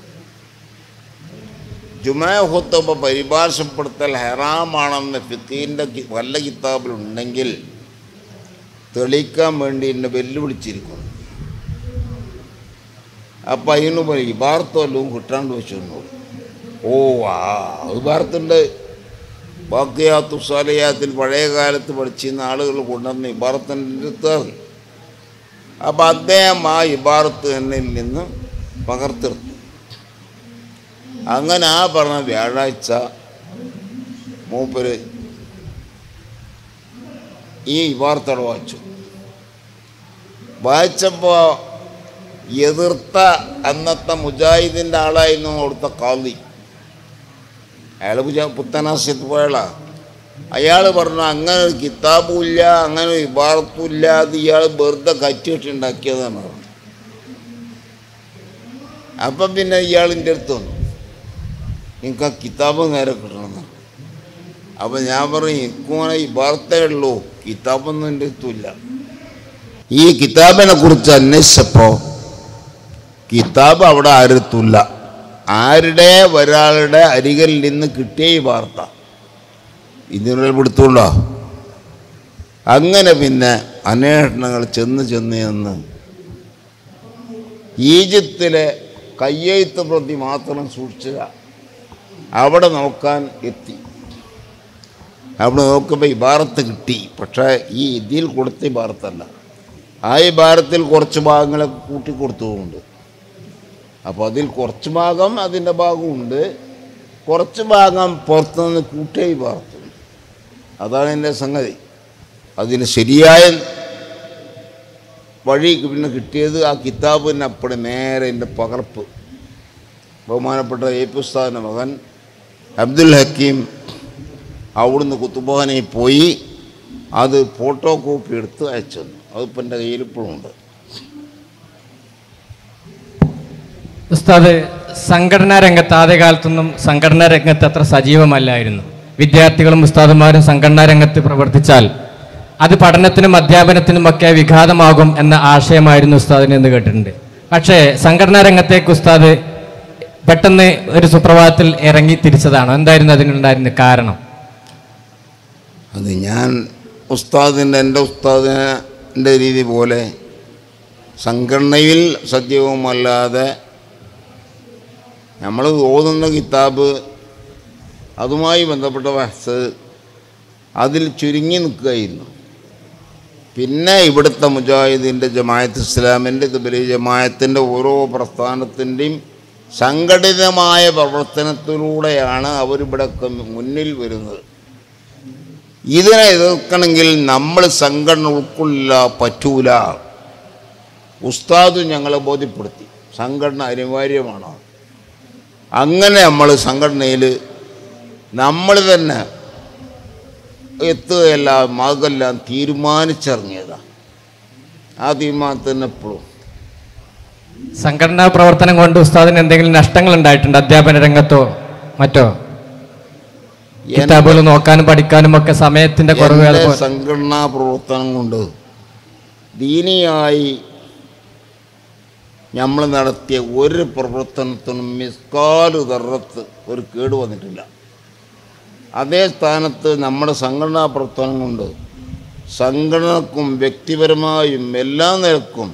ജുമാ ഹുത്തബ പരിഭാഷപ്പെടുത്തൽ ഹെറാമാണെന്ന് ഫിത്തീൻ്റെ വല്ല കിതാബിലുണ്ടെങ്കിൽ തെളിയിക്കാൻ വേണ്ടി എന്നെ വെല്ലുവിളിച്ചിരിക്കുന്നു അപ്പം അതിന് പറയും ഇബാർത്ത് വല്ലതും കിട്ടാണ്ട് വെച്ചു എന്നോട് ഓ ആ ഇബാർത്തുണ്ട് ബാക്കിയാത്തു സാലയാത്തിൽ പഴയ കാലത്ത് പഠിച്ചിരുന്ന ആളുകൾ കൊണ്ടുവന്ന് ഇബാറത്തിൻ്റെ അടുത്താണ് അപ്പം അദ്ദേഹം ആ ഇബാറത്ത് എന്നിൽ നിന്ന് പകർത്തെടുത്തു അങ്ങനെ ആ പറഞ്ഞ വ്യാഴാഴ്ച മൂപ്പര് ഈ വാർത്തകൾ വായിച്ചു വായിച്ചപ്പോൾ എതിർത്ത അന്നത്തെ മുജാഹിദിൻ്റെ ആളായിരുന്നു അവിടുത്തെ കാളി അയാൾ പുജ പുത്തനാസ്യത്ത് പോയാളാ അയാൾ പറഞ്ഞു അങ്ങനെ ഒരു കിതാബും ഇല്ല അങ്ങനെ ഒരു ഇബാറത്തും ഇല്ല അത് ഇയാൾ വെറുതെ കറ്റിയിട്ടുണ്ടാക്കിയതാണ് പറഞ്ഞു അപ്പം പിന്നെ ഇയാളിൻ്റെ അടുത്ത് വന്നു നിങ്ങൾക്ക് ആ കിതാബ് നേരെ കിട്ടണമെന്ന് അപ്പം ഞാൻ പറഞ്ഞു എനിക്കും ഈ വാർത്തേ ഉള്ളൂ കിതാബൊന്നും എൻ്റെ അടുത്തുമില്ല ഈ കിതാബിനെ കുറിച്ച് അന്വേഷിച്ചപ്പോൾ കിതാബ് അവിടെ ആരത്തുമില്ല ആരുടെ ഒരാളുടെ അരികിൽ നിന്ന് കിട്ടിയ ഈ വാർത്ത ഇതിനുള്ള പിടുത്തുണ്ടോ അങ്ങനെ പിന്നെ അന്വേഷണങ്ങൾ ചെന്ന് ചെന്ന് ചെന്ന് ഈജിപ്തിലെ കയ്യെഴുത്ത് പ്രതി മാത്രം സൂക്ഷിച്ച അവിടെ നോക്കാൻ എത്തി അവിടെ നോക്കുമ്പോൾ ഇബാറത്ത് കിട്ടി പക്ഷേ ഈ ഇതിൽ കൊടുത്ത ഇബാറത്തല്ല ആ ഇബാറത്തിൽ കുറച്ച് ഭാഗങ്ങളൊക്കെ കൂട്ടിക്കൊടുത്തതുകൊണ്ട് അപ്പോൾ അതിൽ കുറച്ച് ഭാഗം അതിൻ്റെ ഭാഗമുണ്ട് കുറച്ച് ഭാഗം പുറത്തുനിന്ന് കൂട്ടിയ ഇബാറത്തുണ്ട് അതാണ് എൻ്റെ സംഗതി അതിന് ശരിയായ വഴി പിന്നെ കിട്ടിയത് ആ കിതാബിന് അപ്പടി നേരെ എൻ്റെ പകർപ്പ് ബഹുമാനപ്പെട്ട എ പി ഉസ്താദിൻ്റെ മകൻ അബ്ദുൽ ഹക്കീം അവിടുന്ന് കുത്തുബാനയിൽ പോയി അത് ഫോട്ടോ കോപ്പി എടുത്ത് അയച്ചു തന്നു അതിപ്പോൾ എൻ്റെ കയ്യിൽ ഇപ്പോഴും ഉണ്ട് ഉസ്താദ് സംഘടനാ രംഗത്ത് ആദ്യകാലത്തൊന്നും സംഘടനാ രംഗത്ത് അത്ര സജീവമല്ലായിരുന്നു വിദ്യാർത്ഥികളും ഉസ്താദുമാരും സംഘടനാ രംഗത്ത് പ്രവർത്തിച്ചാൽ അത് പഠനത്തിനും അധ്യാപനത്തിനും ഒക്കെ വിഘാതമാകും എന്ന ആശയമായിരുന്നു ഉസ്താദിന് എന്ന് കേട്ടിട്ടുണ്ട് പക്ഷേ സംഘടനാ രംഗത്തേക്ക് ഉസ്താദ് പെട്ടെന്ന് ഒരു സുപ്രഭാതത്തിൽ ഇറങ്ങി തിരിച്ചതാണോ എന്തായിരുന്നു അതിനുണ്ടായിരുന്ന കാരണം അത് ഞാൻ ഉസ്താദിൻ്റെ എൻ്റെ ഉസ്താദിൻ്റെ രീതി പോലെ സംഘടനയിൽ സജീവമല്ലാതെ നമ്മൾ ഓതുന്ന കിതാബ് അതുമായി ബന്ധപ്പെട്ട വഹസ് അതിൽ ചുരുങ്ങി നിൽക്കുകയായിരുന്നു പിന്നെ ഇവിടുത്തെ മുജാഹിദിൻ്റെ ജമായത്ത് ഇസ്ലാമിൻ്റെ ഇതുബലി ജമായത്തിൻ്റെ ഓരോ പ്രസ്ഥാനത്തിൻ്റെയും സംഘടിതമായ പ്രവർത്തനത്തിലൂടെയാണ് അവരിവിടൊക്കെ മുന്നിൽ വരുന്നത് ഇതിനെ എതിർക്കണമെങ്കിൽ നമ്മൾ സംഘടന ഉൾക്കൊള്ളില്ല പറ്റൂല ഉസ്താദ് ഞങ്ങളെ ബോധ്യപ്പെടുത്തി സംഘടന അനിവാര്യമാണ് അങ്ങനെ നമ്മൾ സംഘടനയിൽ നമ്മൾ തന്നെ എത്തുകയല്ല മകെല്ലാം തീരുമാനിച്ചിറങ്ങിയതാണ് ആ തീരുമാനത്തിന് എപ്പോഴും സംഘടനാ പ്രവർത്തനം കൊണ്ട് ഉസ്താദിന് എന്തെങ്കിലും നഷ്ടങ്ങൾ ഉണ്ടായിട്ടുണ്ട് അധ്യാപന രംഗത്തോ മറ്റോ കിതാബുകൾ നോക്കാനും പഠിക്കാനും ഒക്കെ സമയത്തിന്റെ കുറവ് എൻ്റെ അതുപോലെ സംഘടനാ പ്രവർത്തനം കൊണ്ട് ദീനിയായി നമ്മൾ നടത്തിയ ഒരു പ്രവർത്തനത്തിനും മിസ്കാല് തറത്ത് ഒരു കേട് വന്നിട്ടില്ല അതേ സ്ഥാനത്ത് നമ്മുടെ സംഘടനാ പ്രവർത്തനം കൊണ്ട് സംഘടനക്കും വ്യക്തിപരമായും എല്ലാ നിലക്കും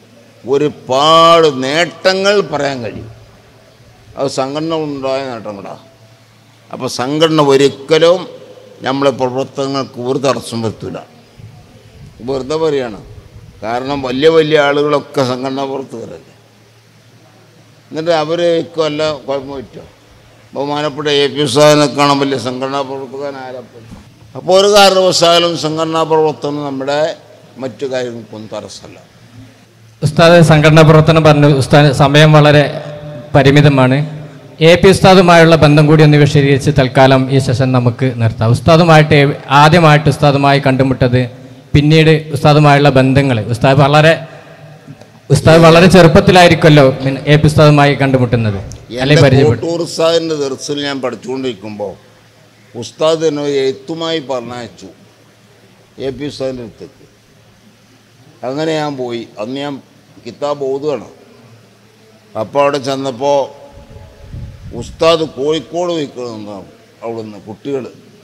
ഒരുപാട് നേട്ടങ്ങൾ പറയാൻ കഴിയും അത് സംഘടന ഉണ്ടായ നേട്ടങ്ങളാണ് അപ്പോൾ സംഘടന ഒരിക്കലും നമ്മളെ പ്രവർത്തനങ്ങൾക്ക് ഒരു തടസ്സം വരുത്തില്ല വെറുതെ പറയാണ് കാരണം വലിയ വലിയ ആളുകളൊക്കെ സംഘടന പ്രവർത്തകരല്ലേ എന്നിട്ട് അവർക്ക് വല്ല കുഴപ്പം പറ്റുമോ ബഹുമാനപ്പെട്ട എ പി ഉസ്താദിനെ കാണാൻ വലിയ സംഘടനാ പ്രവർത്തകനായപ്പോൾ അപ്പോൾ ഒരു കാരണവശാലും സംഘടനാ പ്രവർത്തനം നമ്മുടെ മറ്റു കാര്യങ്ങൾക്കൊന്നും തടസ്സമല്ല ഉസ്താദ് സംഘടനാ പ്രവർത്തനം പറഞ്ഞു ഉസ്താദ് സമയം വളരെ പരിമിതമാണ് എ പി ഉസ്താദുമായുള്ള ബന്ധം കൂടി ഒന്ന് വിശദീകരിച്ച് തൽക്കാലം ഈ സെഷൻ നമുക്ക് നിർത്താം ഉസ്താദുമായിട്ട് ആദ്യമായിട്ട് ഉസ്താദുമായി കണ്ടുമുട്ടത് പിന്നീട് ഉസ്താദുമായുള്ള ബന്ധങ്ങൾ ഉസ്താദ് വളരെ ഉസ്താദ് വളരെ ചെറുപ്പത്തിലായിരിക്കുമല്ലോ മിൻ- എ പി ഉസ്താദുമായി കണ്ടുമുട്ടുന്നത് എൻ്റെ അല്ലെങ്കിൽ പരിചയപ്പെട്ടു കോട്ടൂർ ഉസ്താദിൻ്റെ ദർസിൽ ഞാൻ പഠിച്ചുകൊണ്ടിരിക്കുമ്പോൾ ഉസ്താദ് എന്നെ ഒരു എഴുത്തുമായി പറഞ്ഞയച്ചു എ പി ഉസ്താദിൻ്റെ അടുത്തേക്ക് അങ്ങനെ ഞാൻ പോയി അന്ന് ഞാൻ കിതാബ് ഓതുകയാണ് അപ്പോൾ അവിടെ ചെന്നപ്പോൾ ഉസ്താദ് കോഴിക്കോട് വയ്ക്കണമെന്നാണ് അവിടുന്ന് കുട്ടികൾ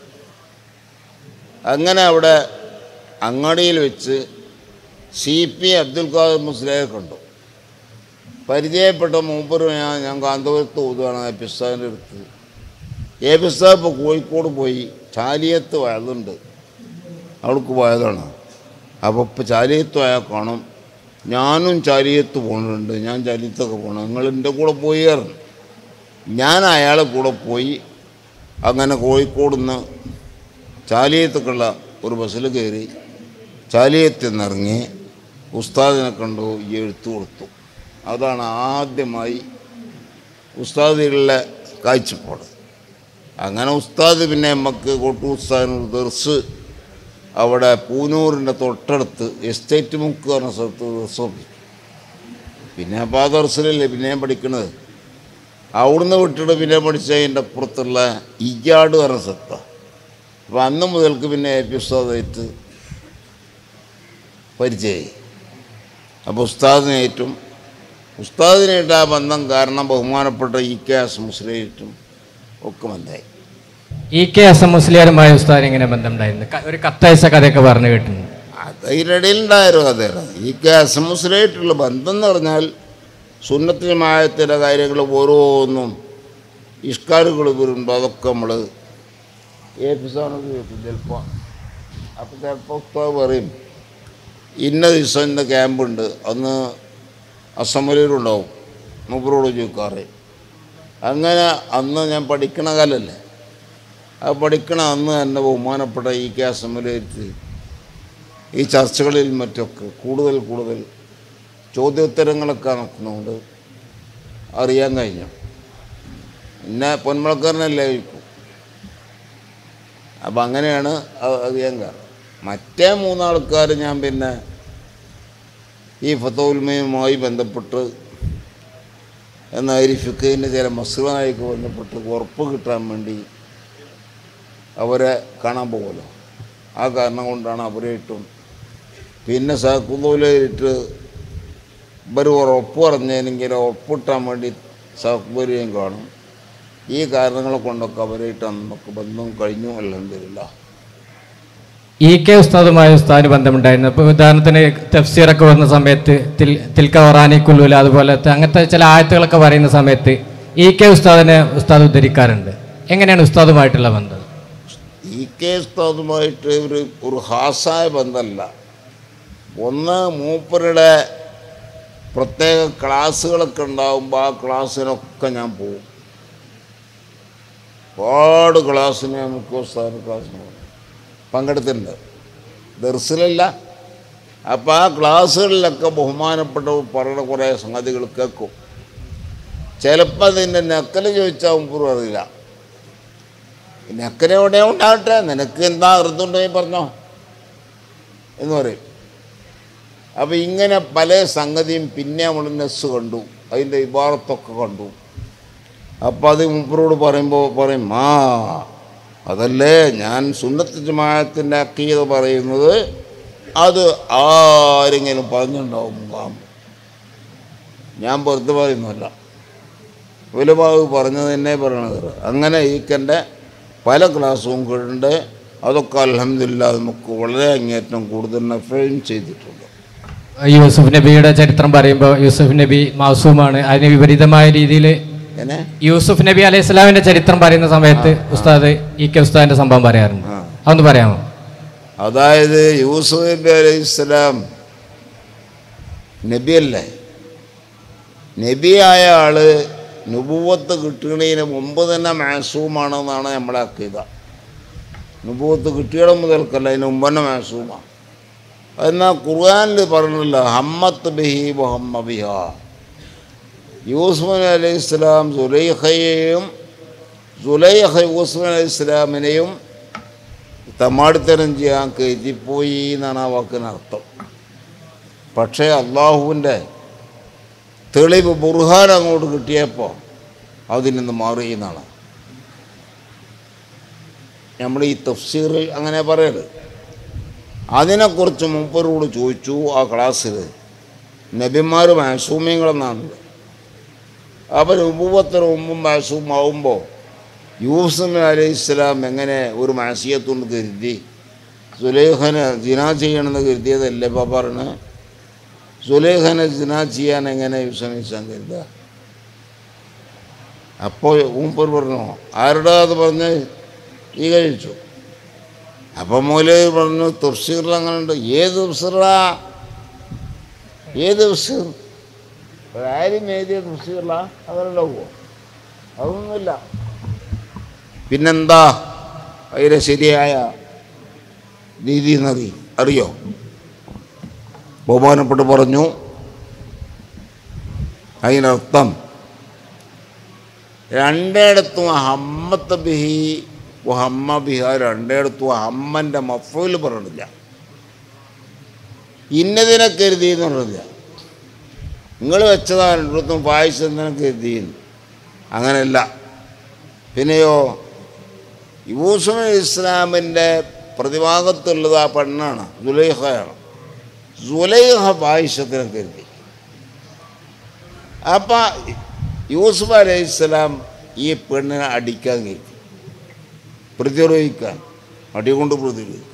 അങ്ങനെ അവിടെ അങ്ങാടിയിൽ വെച്ച് സി പി അബ്ദുൽ ഖാദർ മുസ്ലിയെ കണ്ടു പരിചയപ്പെട്ട മൂപ്പര് ഞാൻ ഞാൻ കാന്തപുരത്ത് ഓതുകയാണ് എ പിസ്താദിൻ്റെ അടുത്ത് എ പിസ്താദ് ഇപ്പോൾ കോഴിക്കോട് പോയി ചാലിയത്ത് വയലുണ്ട് അവൾക്ക് പോയതാണ് അപ്പോൾ ഇപ്പോൾ ചാലിയത്ത് പോയാൽ കാണും ഞാനും ചാലിയത്ത് പോകുന്നുണ്ട് ഞാൻ ചാലിയത്തൊക്കെ പോകണം നിങ്ങൾ എൻ്റെ കൂടെ പോയി കയറുന്നു ഞാൻ അയാളെ കൂടെ പോയി അങ്ങനെ കോഴിക്കോട് നിന്ന് ചാലിയത്തേക്കുള്ള ഒരു ബസ്സിൽ കയറി ചാലിയത്തിൽ നിന്നിറങ്ങി ഉസ്താദിനെ കണ്ടു ഈ എഴുത്ത് കൊടുത്തു അതാണ് ആദ്യമായി ഉസ്താദികളുടെ കാഴ്ചപ്പാട് അങ്ങനെ ഉസ്താദ് പിന്നെ നമുക്ക് കോട്ടൂർ ഉസ്താദിനൊരു ദർസ് അവിടെ പൂനൂറിൻ്റെ തൊട്ടടുത്ത് എസ്റ്റേറ്റ് മുക്ക് പറഞ്ഞ സ്ഥലത്ത് ദർസ് നോക്കി പിന്നെ അപ്പോൾ ആ ദർസിലല്ലേ പിന്നെയും പഠിക്കണത് അവിടുന്ന് വിട്ടിട്ട് പിന്നെ പഠിച്ചതിൻ്റെ അപ്പുറത്തുള്ള ഇജാട് പറഞ്ഞ സ്ഥലത്താണ് അപ്പോൾ അന്ന് മുതൽക്ക് പിന്നെ എ പി ഉസ്താദായിട്ട് പരിചയമായി അപ്പോൾ ഉസ്താദിനേറ്റും ഉസ്താദിനായിട്ട് ആ ബന്ധം കാരണം ബഹുമാനപ്പെട്ട ഇ കെ എസ് മുസ്ലിമായിട്ടും ഒക്കെ ബന്ധമായി ഇ കെ എസ് എം മുസ്ലിയാരുമായ ഉസ്താദിന് എങ്ങനെ ബന്ധമുണ്ടായിരുന്നു ക- ഒരു കത്തയച്ച കഥയൊക്കെ പറഞ്ഞു കേട്ടിട്ടുണ്ട് അത് ഇതിനിടയിലുണ്ടായൊരു കഥയാണ് ഈ കെ എസ് എം മുസ്ലിമായിട്ടുള്ള ബന്ധം എന്ന് പറഞ്ഞാൽ സുന്നത്തിനുമായത്തിൻ്റെ കാര്യങ്ങൾ ഓരോന്നും ഇഷ്കാരുകൾ വരുമ്പോൾ അതൊക്കെ നമ്മൾ ഏൽപ്പിച്ചാണ് ചിലപ്പോൾ അപ്പോൾ ചിലപ്പോൾ ഉസ്താദ് പറയും ഇന്ന ദിവസം ഇന്ന ക്യാമ്പുണ്ട് അന്ന് അസംബ്ലിയിലുണ്ടാവും മൂപ്പരോട് ചോദിക്കാറ് അങ്ങനെ അന്ന് ഞാൻ പഠിക്കണ കാലല്ലേ ആ പഠിക്കണ അന്ന് തന്നെ ബഹുമാനപ്പെട്ട ഈ കെ അസംബ്ലിയിൽ ഈ ചർച്ചകളിൽ മറ്റൊക്കെ കൂടുതൽ കൂടുതൽ ചോദ്യോത്തരങ്ങളൊക്കെ നടക്കുന്നതുകൊണ്ട് അറിയാൻ കഴിഞ്ഞു പിന്നെ പൊന്മളക്കാരനല്ലേ ചോദിക്കും അപ്പം അങ്ങനെയാണ് അത് അറിയാൻ കാരണം മറ്റേ മൂന്നാൾക്കാർ ഞാൻ പിന്നെ ഈ ഫത്തോൽമയുമായി ബന്ധപ്പെട്ട് എന്നായി ഫിഖിൻ്റെ ചില മസ്ലുമായിട്ട് ബന്ധപ്പെട്ട് ഉറപ്പ് കിട്ടാൻ വേണ്ടി അവരെ കാണാൻ പോകുമല്ലോ ആ കാരണം കൊണ്ടാണ് അവരായിട്ടും പിന്നെ സാക്കുതോലായിട്ട് ഇവർ ഉറപ്പ് പറഞ്ഞതിനെങ്കിൽ ഉറപ്പിട്ടാൻ വേണ്ടി സാക്കുബരിയും കാണും ഈ കാരണങ്ങളെ കൊണ്ടൊക്കെ അവരായിട്ട് നമുക്ക് ബന്ധം കഴിഞ്ഞു അല്ലെന്നില്ല ഇ കെ ഉസ്താദുമായ ഉസ്താദിന് ബന്ധമുണ്ടായിരുന്നു അപ്പോൾ ഉദാഹരണത്തിന് തഫ്സീറൊക്കെ വരുന്ന സമയത്ത് തിൽ തിൽക്ക ഒറാനി കുല്ലൂല അതുപോലത്തെ അങ്ങനത്തെ ചില ആയത്തുകളൊക്കെ പറയുന്ന സമയത്ത് ഇ കെ ഉസ്താദിനെ ഉസ്താദ് ഉദ്ധരിക്കാറുണ്ട് എങ്ങനെയാണ് ഉസ്താദുമായിട്ടുള്ള ബന്ധം ഈ കെ ഉസ്താദുമായിട്ട് ഒരു ഒരു ഹാസായ ബന്ധമല്ല ഒന്ന് മൂപ്പരുടെ പ്രത്യേക ക്ലാസ്സുകളൊക്കെ ഉണ്ടാകുമ്പോൾ ആ ക്ലാസ്സിനൊക്കെ ഞാൻ പോകും ഒരുപാട് ക്ലാസ്സിന് നമുക്ക് ഉസ്താദിന് ക്ലാസ്സിന് പോകും പങ്കെടുത്തിട്ടുണ്ട് ദർസിലല്ല അപ്പോൾ ആ ക്ലാസ്സുകളിലൊക്കെ ബഹുമാനപ്പെട്ട പറയുന്ന കുറേ സംഗതികൾ കേൾക്കും ചിലപ്പോൾ അതിൻ്റെ നക്കൽ ചോദിച്ചാൽ മുമ്പ് അറിയില്ല നക്കൽ എവിടെ ഉണ്ടാകട്ടെ നിനക്ക് എന്താ അർത്ഥമുണ്ടെങ്കിൽ പറഞ്ഞോ എന്ന് പറയും അപ്പോൾ ഇങ്ങനെ പല സംഗതിയും പിന്നെ നമ്മൾ നെസ് കണ്ടു അതിൻ്റെ ഇബാറത്തൊക്കെ കണ്ടു അപ്പോൾ അത് മുപ്പരോട് പറയുമ്പോൾ പറയും ആ അതല്ലേ ഞാൻ സുന്നത്ത് ജമാഅത്തിൻ്റെ അക്കീത പറയുന്നത് അത് ആരെങ്കിലും പറഞ്ഞിട്ടുണ്ടാവും മുഖാം ഞാൻ വെറുതെ പറയുന്നതല്ല വലുപാവ് പറഞ്ഞത് തന്നെ പറയണത് അങ്ങനെ ഈക്കൻ്റെ പല ക്ലാസ്സും കേട്ടിട്ടുണ്ട് അതൊക്കെ അലഹമില്ല നമുക്ക് വളരെ അങ്ങേറ്റം കൂടുതൽ നഫയും ചെയ്തിട്ടുണ്ട് യൂസുഫ് നബിയുടെ ചരിത്രം പറയുമ്പോൾ യൂസുഫ് നബി മാസൂമാണ് അതിന് വിപരീതമായ രീതിയിൽ എന്നെ യൂസുഫ് നബി അലൈഹി സ്വലാമിന്റെ ചരിത്രം പറയുന്ന സമയത്ത് ഉസ്താദ് ഇ കെ ഉസ്താദിന്റെ സംഭവം പറയാറുണ്ട് ആ. അതൊന്ന് പറയാമോ അതായത് യൂസുഫ് നബി അലൈഹി സ്വലാം നബിയല്ലേ നബിയായ ആള് നുപൂവത്ത് കിട്ടുന്നതിന് മുമ്പ് തന്നെ മാസൂമാണെന്നാണ് നമ്മളെ അക്കീത നുപൂവത്ത് കിട്ടിയിടം മുതൽക്കല്ല അതിന് മുമ്പ് തന്നെ മാസൂമാണ് എന്നാൽ ഖുർആാനിൽ പറഞ്ഞില്ല ഹമ്മത്ത് ബിഹി മുഹമ്മ ബിഹ യൂസുഫ് അലൈഹി ഇസ്ലാം സുലൈഖയെയും സുലൈഖ യൂസുഫ് അലൈഹി ഇസ്ലാമിനെയും തമാടിത്തരം ചെയ്യാൻ കയറ്റിപ്പോയി എന്നാണ് ആ വാക്കിനർത്ഥം പക്ഷേ അള്ളാഹുവിൻ്റെ തെളിവ് ബുർഹാൻ അങ്ങോട്ട് കിട്ടിയപ്പോൾ അതിൽ നിന്ന് മാറി എന്നാണ് നമ്മൾ ഈ തഫ്സീറിൽ അങ്ങനെ പറയരുത് അതിനെക്കുറിച്ച് മുമ്പരോട് ചോദിച്ചു ആ ക്ലാസ്സിൽ നബിമാർ മാസൂമ്യങ്ങളെന്നാണ് അവർ ഉപൂവത്തിന് മുമ്പും മാസൂമാവുമ്പോൾ യൂസുഫ് അലൈഹി ഇസ്ലാം എങ്ങനെ ഒരു മാസിയത്തുകൊണ്ട് കരുതി സുലേഖനെ ജിനാ ചെയ്യണമെന്ന് കരുതിയതല്ലേ ഇപ്പം പറഞ്ഞ് സുലേഖനെ ജിനാ ചെയ്യാൻ എങ്ങനെ യൂസുഫ് അലൈഹി ഇസ്ലാം കരുതുക അപ്പോൾ ഊമ്പർ പറഞ്ഞു ആരുടെ അത് പറഞ്ഞ് ഈ കഴിച്ചു അപ്പം മൂലേ പറഞ്ഞു തഫ്സീറിൽ അങ്ങനെ ഉണ്ട് ഏത് തഫ്സീറാ ഏത് തഫ്സീർ ഒരാരും എഴുതിയ തഫ്സീറിലാ അതുണ്ടാവുമോ അതൊന്നുമില്ല പിന്നെന്താ അതിലെ ശരിയായ രീതി എന്നറി അറിയോ ബഹുമാനപ്പെട്ട് പറഞ്ഞു അതിനർത്ഥം രണ്ടിടത്തും ഹമ്മത്ത് ബിഹി ഹമ്മ ബിഹ രണ്ടിടത്തും ഹമ്മൻ്റെ മഫൂല് പറഞ്ഞില്ല ഇന്നതിനെ കരുതി എന്ന് പറഞ്ഞില്ല നിങ്ങൾ വെച്ചതാണ് രണ്ടിടത്തും പായസം കരുതിയെന്ന് അങ്ങനെയല്ല പിന്നെയോ യൂസുഫ് അലൈഹി ഇസ്ലാമിൻ്റെ പ്രതിഭാഗത്തുള്ളത് ആ പെണ്ണാണ് സുലൈഹയാണ് സുലൈഹ പായസത്തിനെ കരുതി അപ്പം യൂസുഫ് അലൈഹി ഇസ്ലാം ഈ പെണ്ണിനെ അടിക്കാൻ കരുതി പ്രതിരോധിക്കാൻ അടികൊണ്ട് പ്രതിരോധിക്കും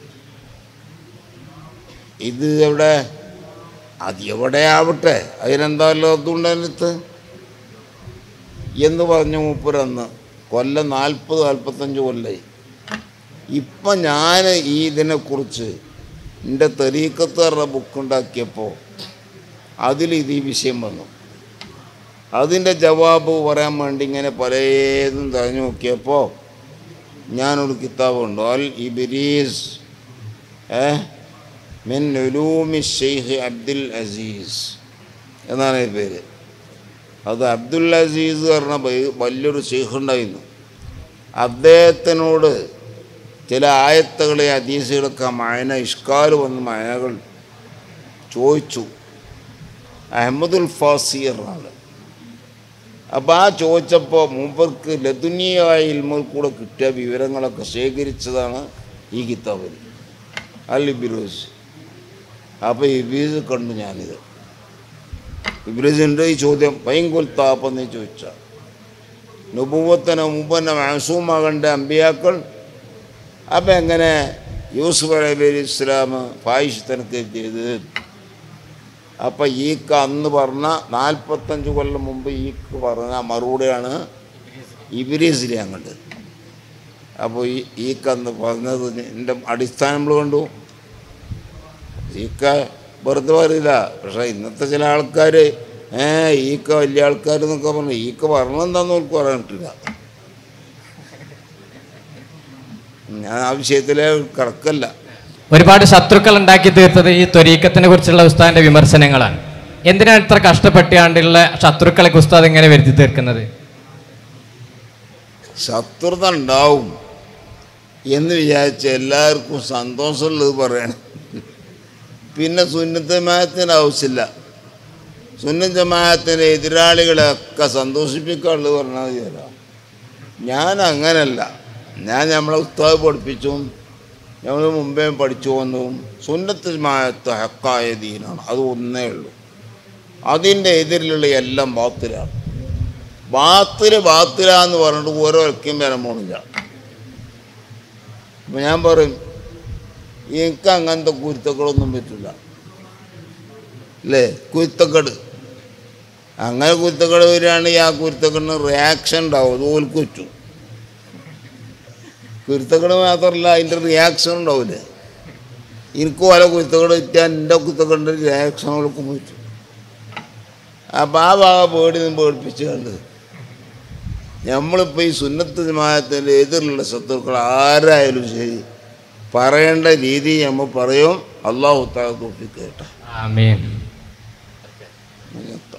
ഇത് എവിടെ അത് എവിടെ ആവട്ടെ അതിനെന്തായാലും അതുകൊണ്ട് അതിനകത്ത് എന്ന് പറഞ്ഞു മൂപ്പരന്ന് കൊല്ലം നാൽപ്പത് നാൽപ്പത്തഞ്ച് കൊല്ലായി ഇപ്പം ഞാൻ ഈ ഇതിനെക്കുറിച്ച് എൻ്റെ തെരീക്കത്താറുടെ ബുക്കുണ്ടാക്കിയപ്പോൾ അതിൽ ഇത് ഈ വിഷയം വന്നു അതിൻ്റെ ജവാബ് പറയാൻ വേണ്ടി ഇങ്ങനെ പലതും തഴഞ്ഞു നോക്കിയപ്പോൾ ഞാനൊരു കിതാബുണ്ട് അൽ ഇബിരീസ് ഏ മിൻ ഉലൂമി ഷെയ്ഖ് അബ്ദുൽ അസീസ് എന്നാണ് ഈ പേര് അത് അബ്ദുൽ അസീസ് പറഞ്ഞ ബൈ- വലിയൊരു ഷെയ്ഖ് ഉണ്ടായിരുന്നു അദ്ദേഹത്തിനോട് ചില ആയത്തുകളെ അതീസുകളൊക്കെ മയന ഇഷ്കാൽ വന്ന മയനകൾ ചോദിച്ചു അഹമ്മദുൽ ഫാസിർ ആണ് അപ്പോൾ ആ ചോദിച്ചപ്പോൾ മൂപ്പർക്ക് ലതുനിയായ ഇൽമിൽ കൂടെ കിട്ടിയ വിവരങ്ങളൊക്കെ ശേഖരിച്ചതാണ് ഈ കിതാബിൽ അൽ ഇബിറോസ് അപ്പോൾ ഇബീസ് കണ്ടു ഞാനിത് ഇബ്രീസിൻ്റെ ഈ ചോദ്യം പൈങ്കൊൽത്താപ്പെന്ന് ചോദിച്ച നുപൂവത്തിന് മുമ്പന്നെ മാസൂമാകേണ്ട അമ്പിയാക്കൾ അപ്പം എങ്ങനെ യൂസുഫ് അലൈഹി ഇസ്ലാം പായിഷത്തിനൊക്കെ ചെയ്ത് അപ്പം ഈക്ക് അന്ന് പറഞ്ഞ നാൽപ്പത്തഞ്ച് കൊല്ലം മുമ്പ് ഈക്ക് പറഞ്ഞ മറുപടിയാണ് ഇബിരീസിലെ അങ്ങോട്ട് അപ്പോൾ ഈ ഈക്ക് അന്ന് പറഞ്ഞത് എൻ്റെ അടിസ്ഥാനം നമ്മൾ കണ്ടു ഈക്ക വെറുതെ പറയില്ല പക്ഷേ ഇന്നത്തെ ചില ആൾക്കാർ ഏ ഈക്ക വലിയ ആൾക്കാർ എന്നൊക്കെ പറഞ്ഞു ഈക്ക പറഞ്ഞെന്താന്ന് അവർക്ക് പറയാൻ പറ്റില്ല ഞാൻ ആ വിഷയത്തിലെ കിടക്കല്ല ഒരുപാട് ശത്രുക്കൾ ഉണ്ടാക്കി തീർത്തത് ഈ ത്വരീക്കത്തിനെ കുറിച്ചുള്ള ഉസ്താദിന്റെ വിമർശനങ്ങളാണ് എന്തിനാണ് ഇത്ര കഷ്ടപ്പെട്ടാണ്ടുള്ള ശത്രുക്കളെ ഉസ്താദ് എങ്ങനെ വരുത്തി തീർക്കുന്നത് ശത്രുത ഉണ്ടാവും എന്ന് വിചാരിച്ച് എല്ലാവർക്കും സന്തോഷമുള്ളത് പറയണം പിന്നെ സുന്നത്ത് ജമാഅത്തിന് ആവശ്യമില്ല സുന്നത്ത് ജമാഅത്തിൻ്റെ എതിരാളികളെയൊക്കെ സന്തോഷിപ്പിക്കാനുള്ളത് പറഞ്ഞാൽ മതിയല്ലോ ഞാൻ അങ്ങനല്ല ഞാൻ നമ്മളെ ഉസ്താദ് പഠിപ്പിച്ചും നമ്മൾ മുമ്പേ പഠിച്ചു വന്നതും സുന്നത്ത് ജമാഅത്ത് ഹക്കായ ദീനാണ് അത് ഒന്നേ ഉള്ളൂ അതിൻ്റെ എതിരിലുള്ള എല്ലാം ബാത്തിലാണ് ബാത്തില് ബാത്തിലാന്ന് പറഞ്ഞിട്ട് ഓരോ ഒരിക്കലും വരാൻ പോണില്ല അപ്പം ഞാൻ പറയും എനിക്ക് അങ്ങനത്തെ കുരുത്തക്കേടൊന്നും പറ്റില്ല അല്ലേ കുരുത്തക്കേട് അങ്ങനെ കുരുത്തക്കേട് വരികയാണെങ്കിൽ ആ കുരുത്തക്കേടിന് റിയാക്ഷൻ ഉണ്ടാവും അത് ഓൽക്ക് വെച്ചു കുരുത്തക്കേട് മാത്രമല്ല അതിൻ്റെ റിയാക്ഷൻ ഉണ്ടാവില്ലേ എനിക്ക് ഓരോ കുരുത്തക്കേട് വെച്ചാൽ എൻ്റെ കുരുത്തക്കേടിൻ്റെ റിയാക്ഷൻ ഓൾക്കും വെച്ചു അപ്പം ആ ഭാഗം പേടി നിന്ന് പേടിപ്പിച്ച് കണ്ട് നമ്മളിപ്പോൾ ഈ സുന്നത്ത് ജമാഅത്തിൻ്റെ എതിരുള്ള ശത്രുക്കൾ ആരായാലും ശരി പറയേണ്ട രീതി നമ്മൾ പറയും അള്ളാഹു താ തോപ്പിക്കേട്ടെ ആമീൻ അങ്ങനെ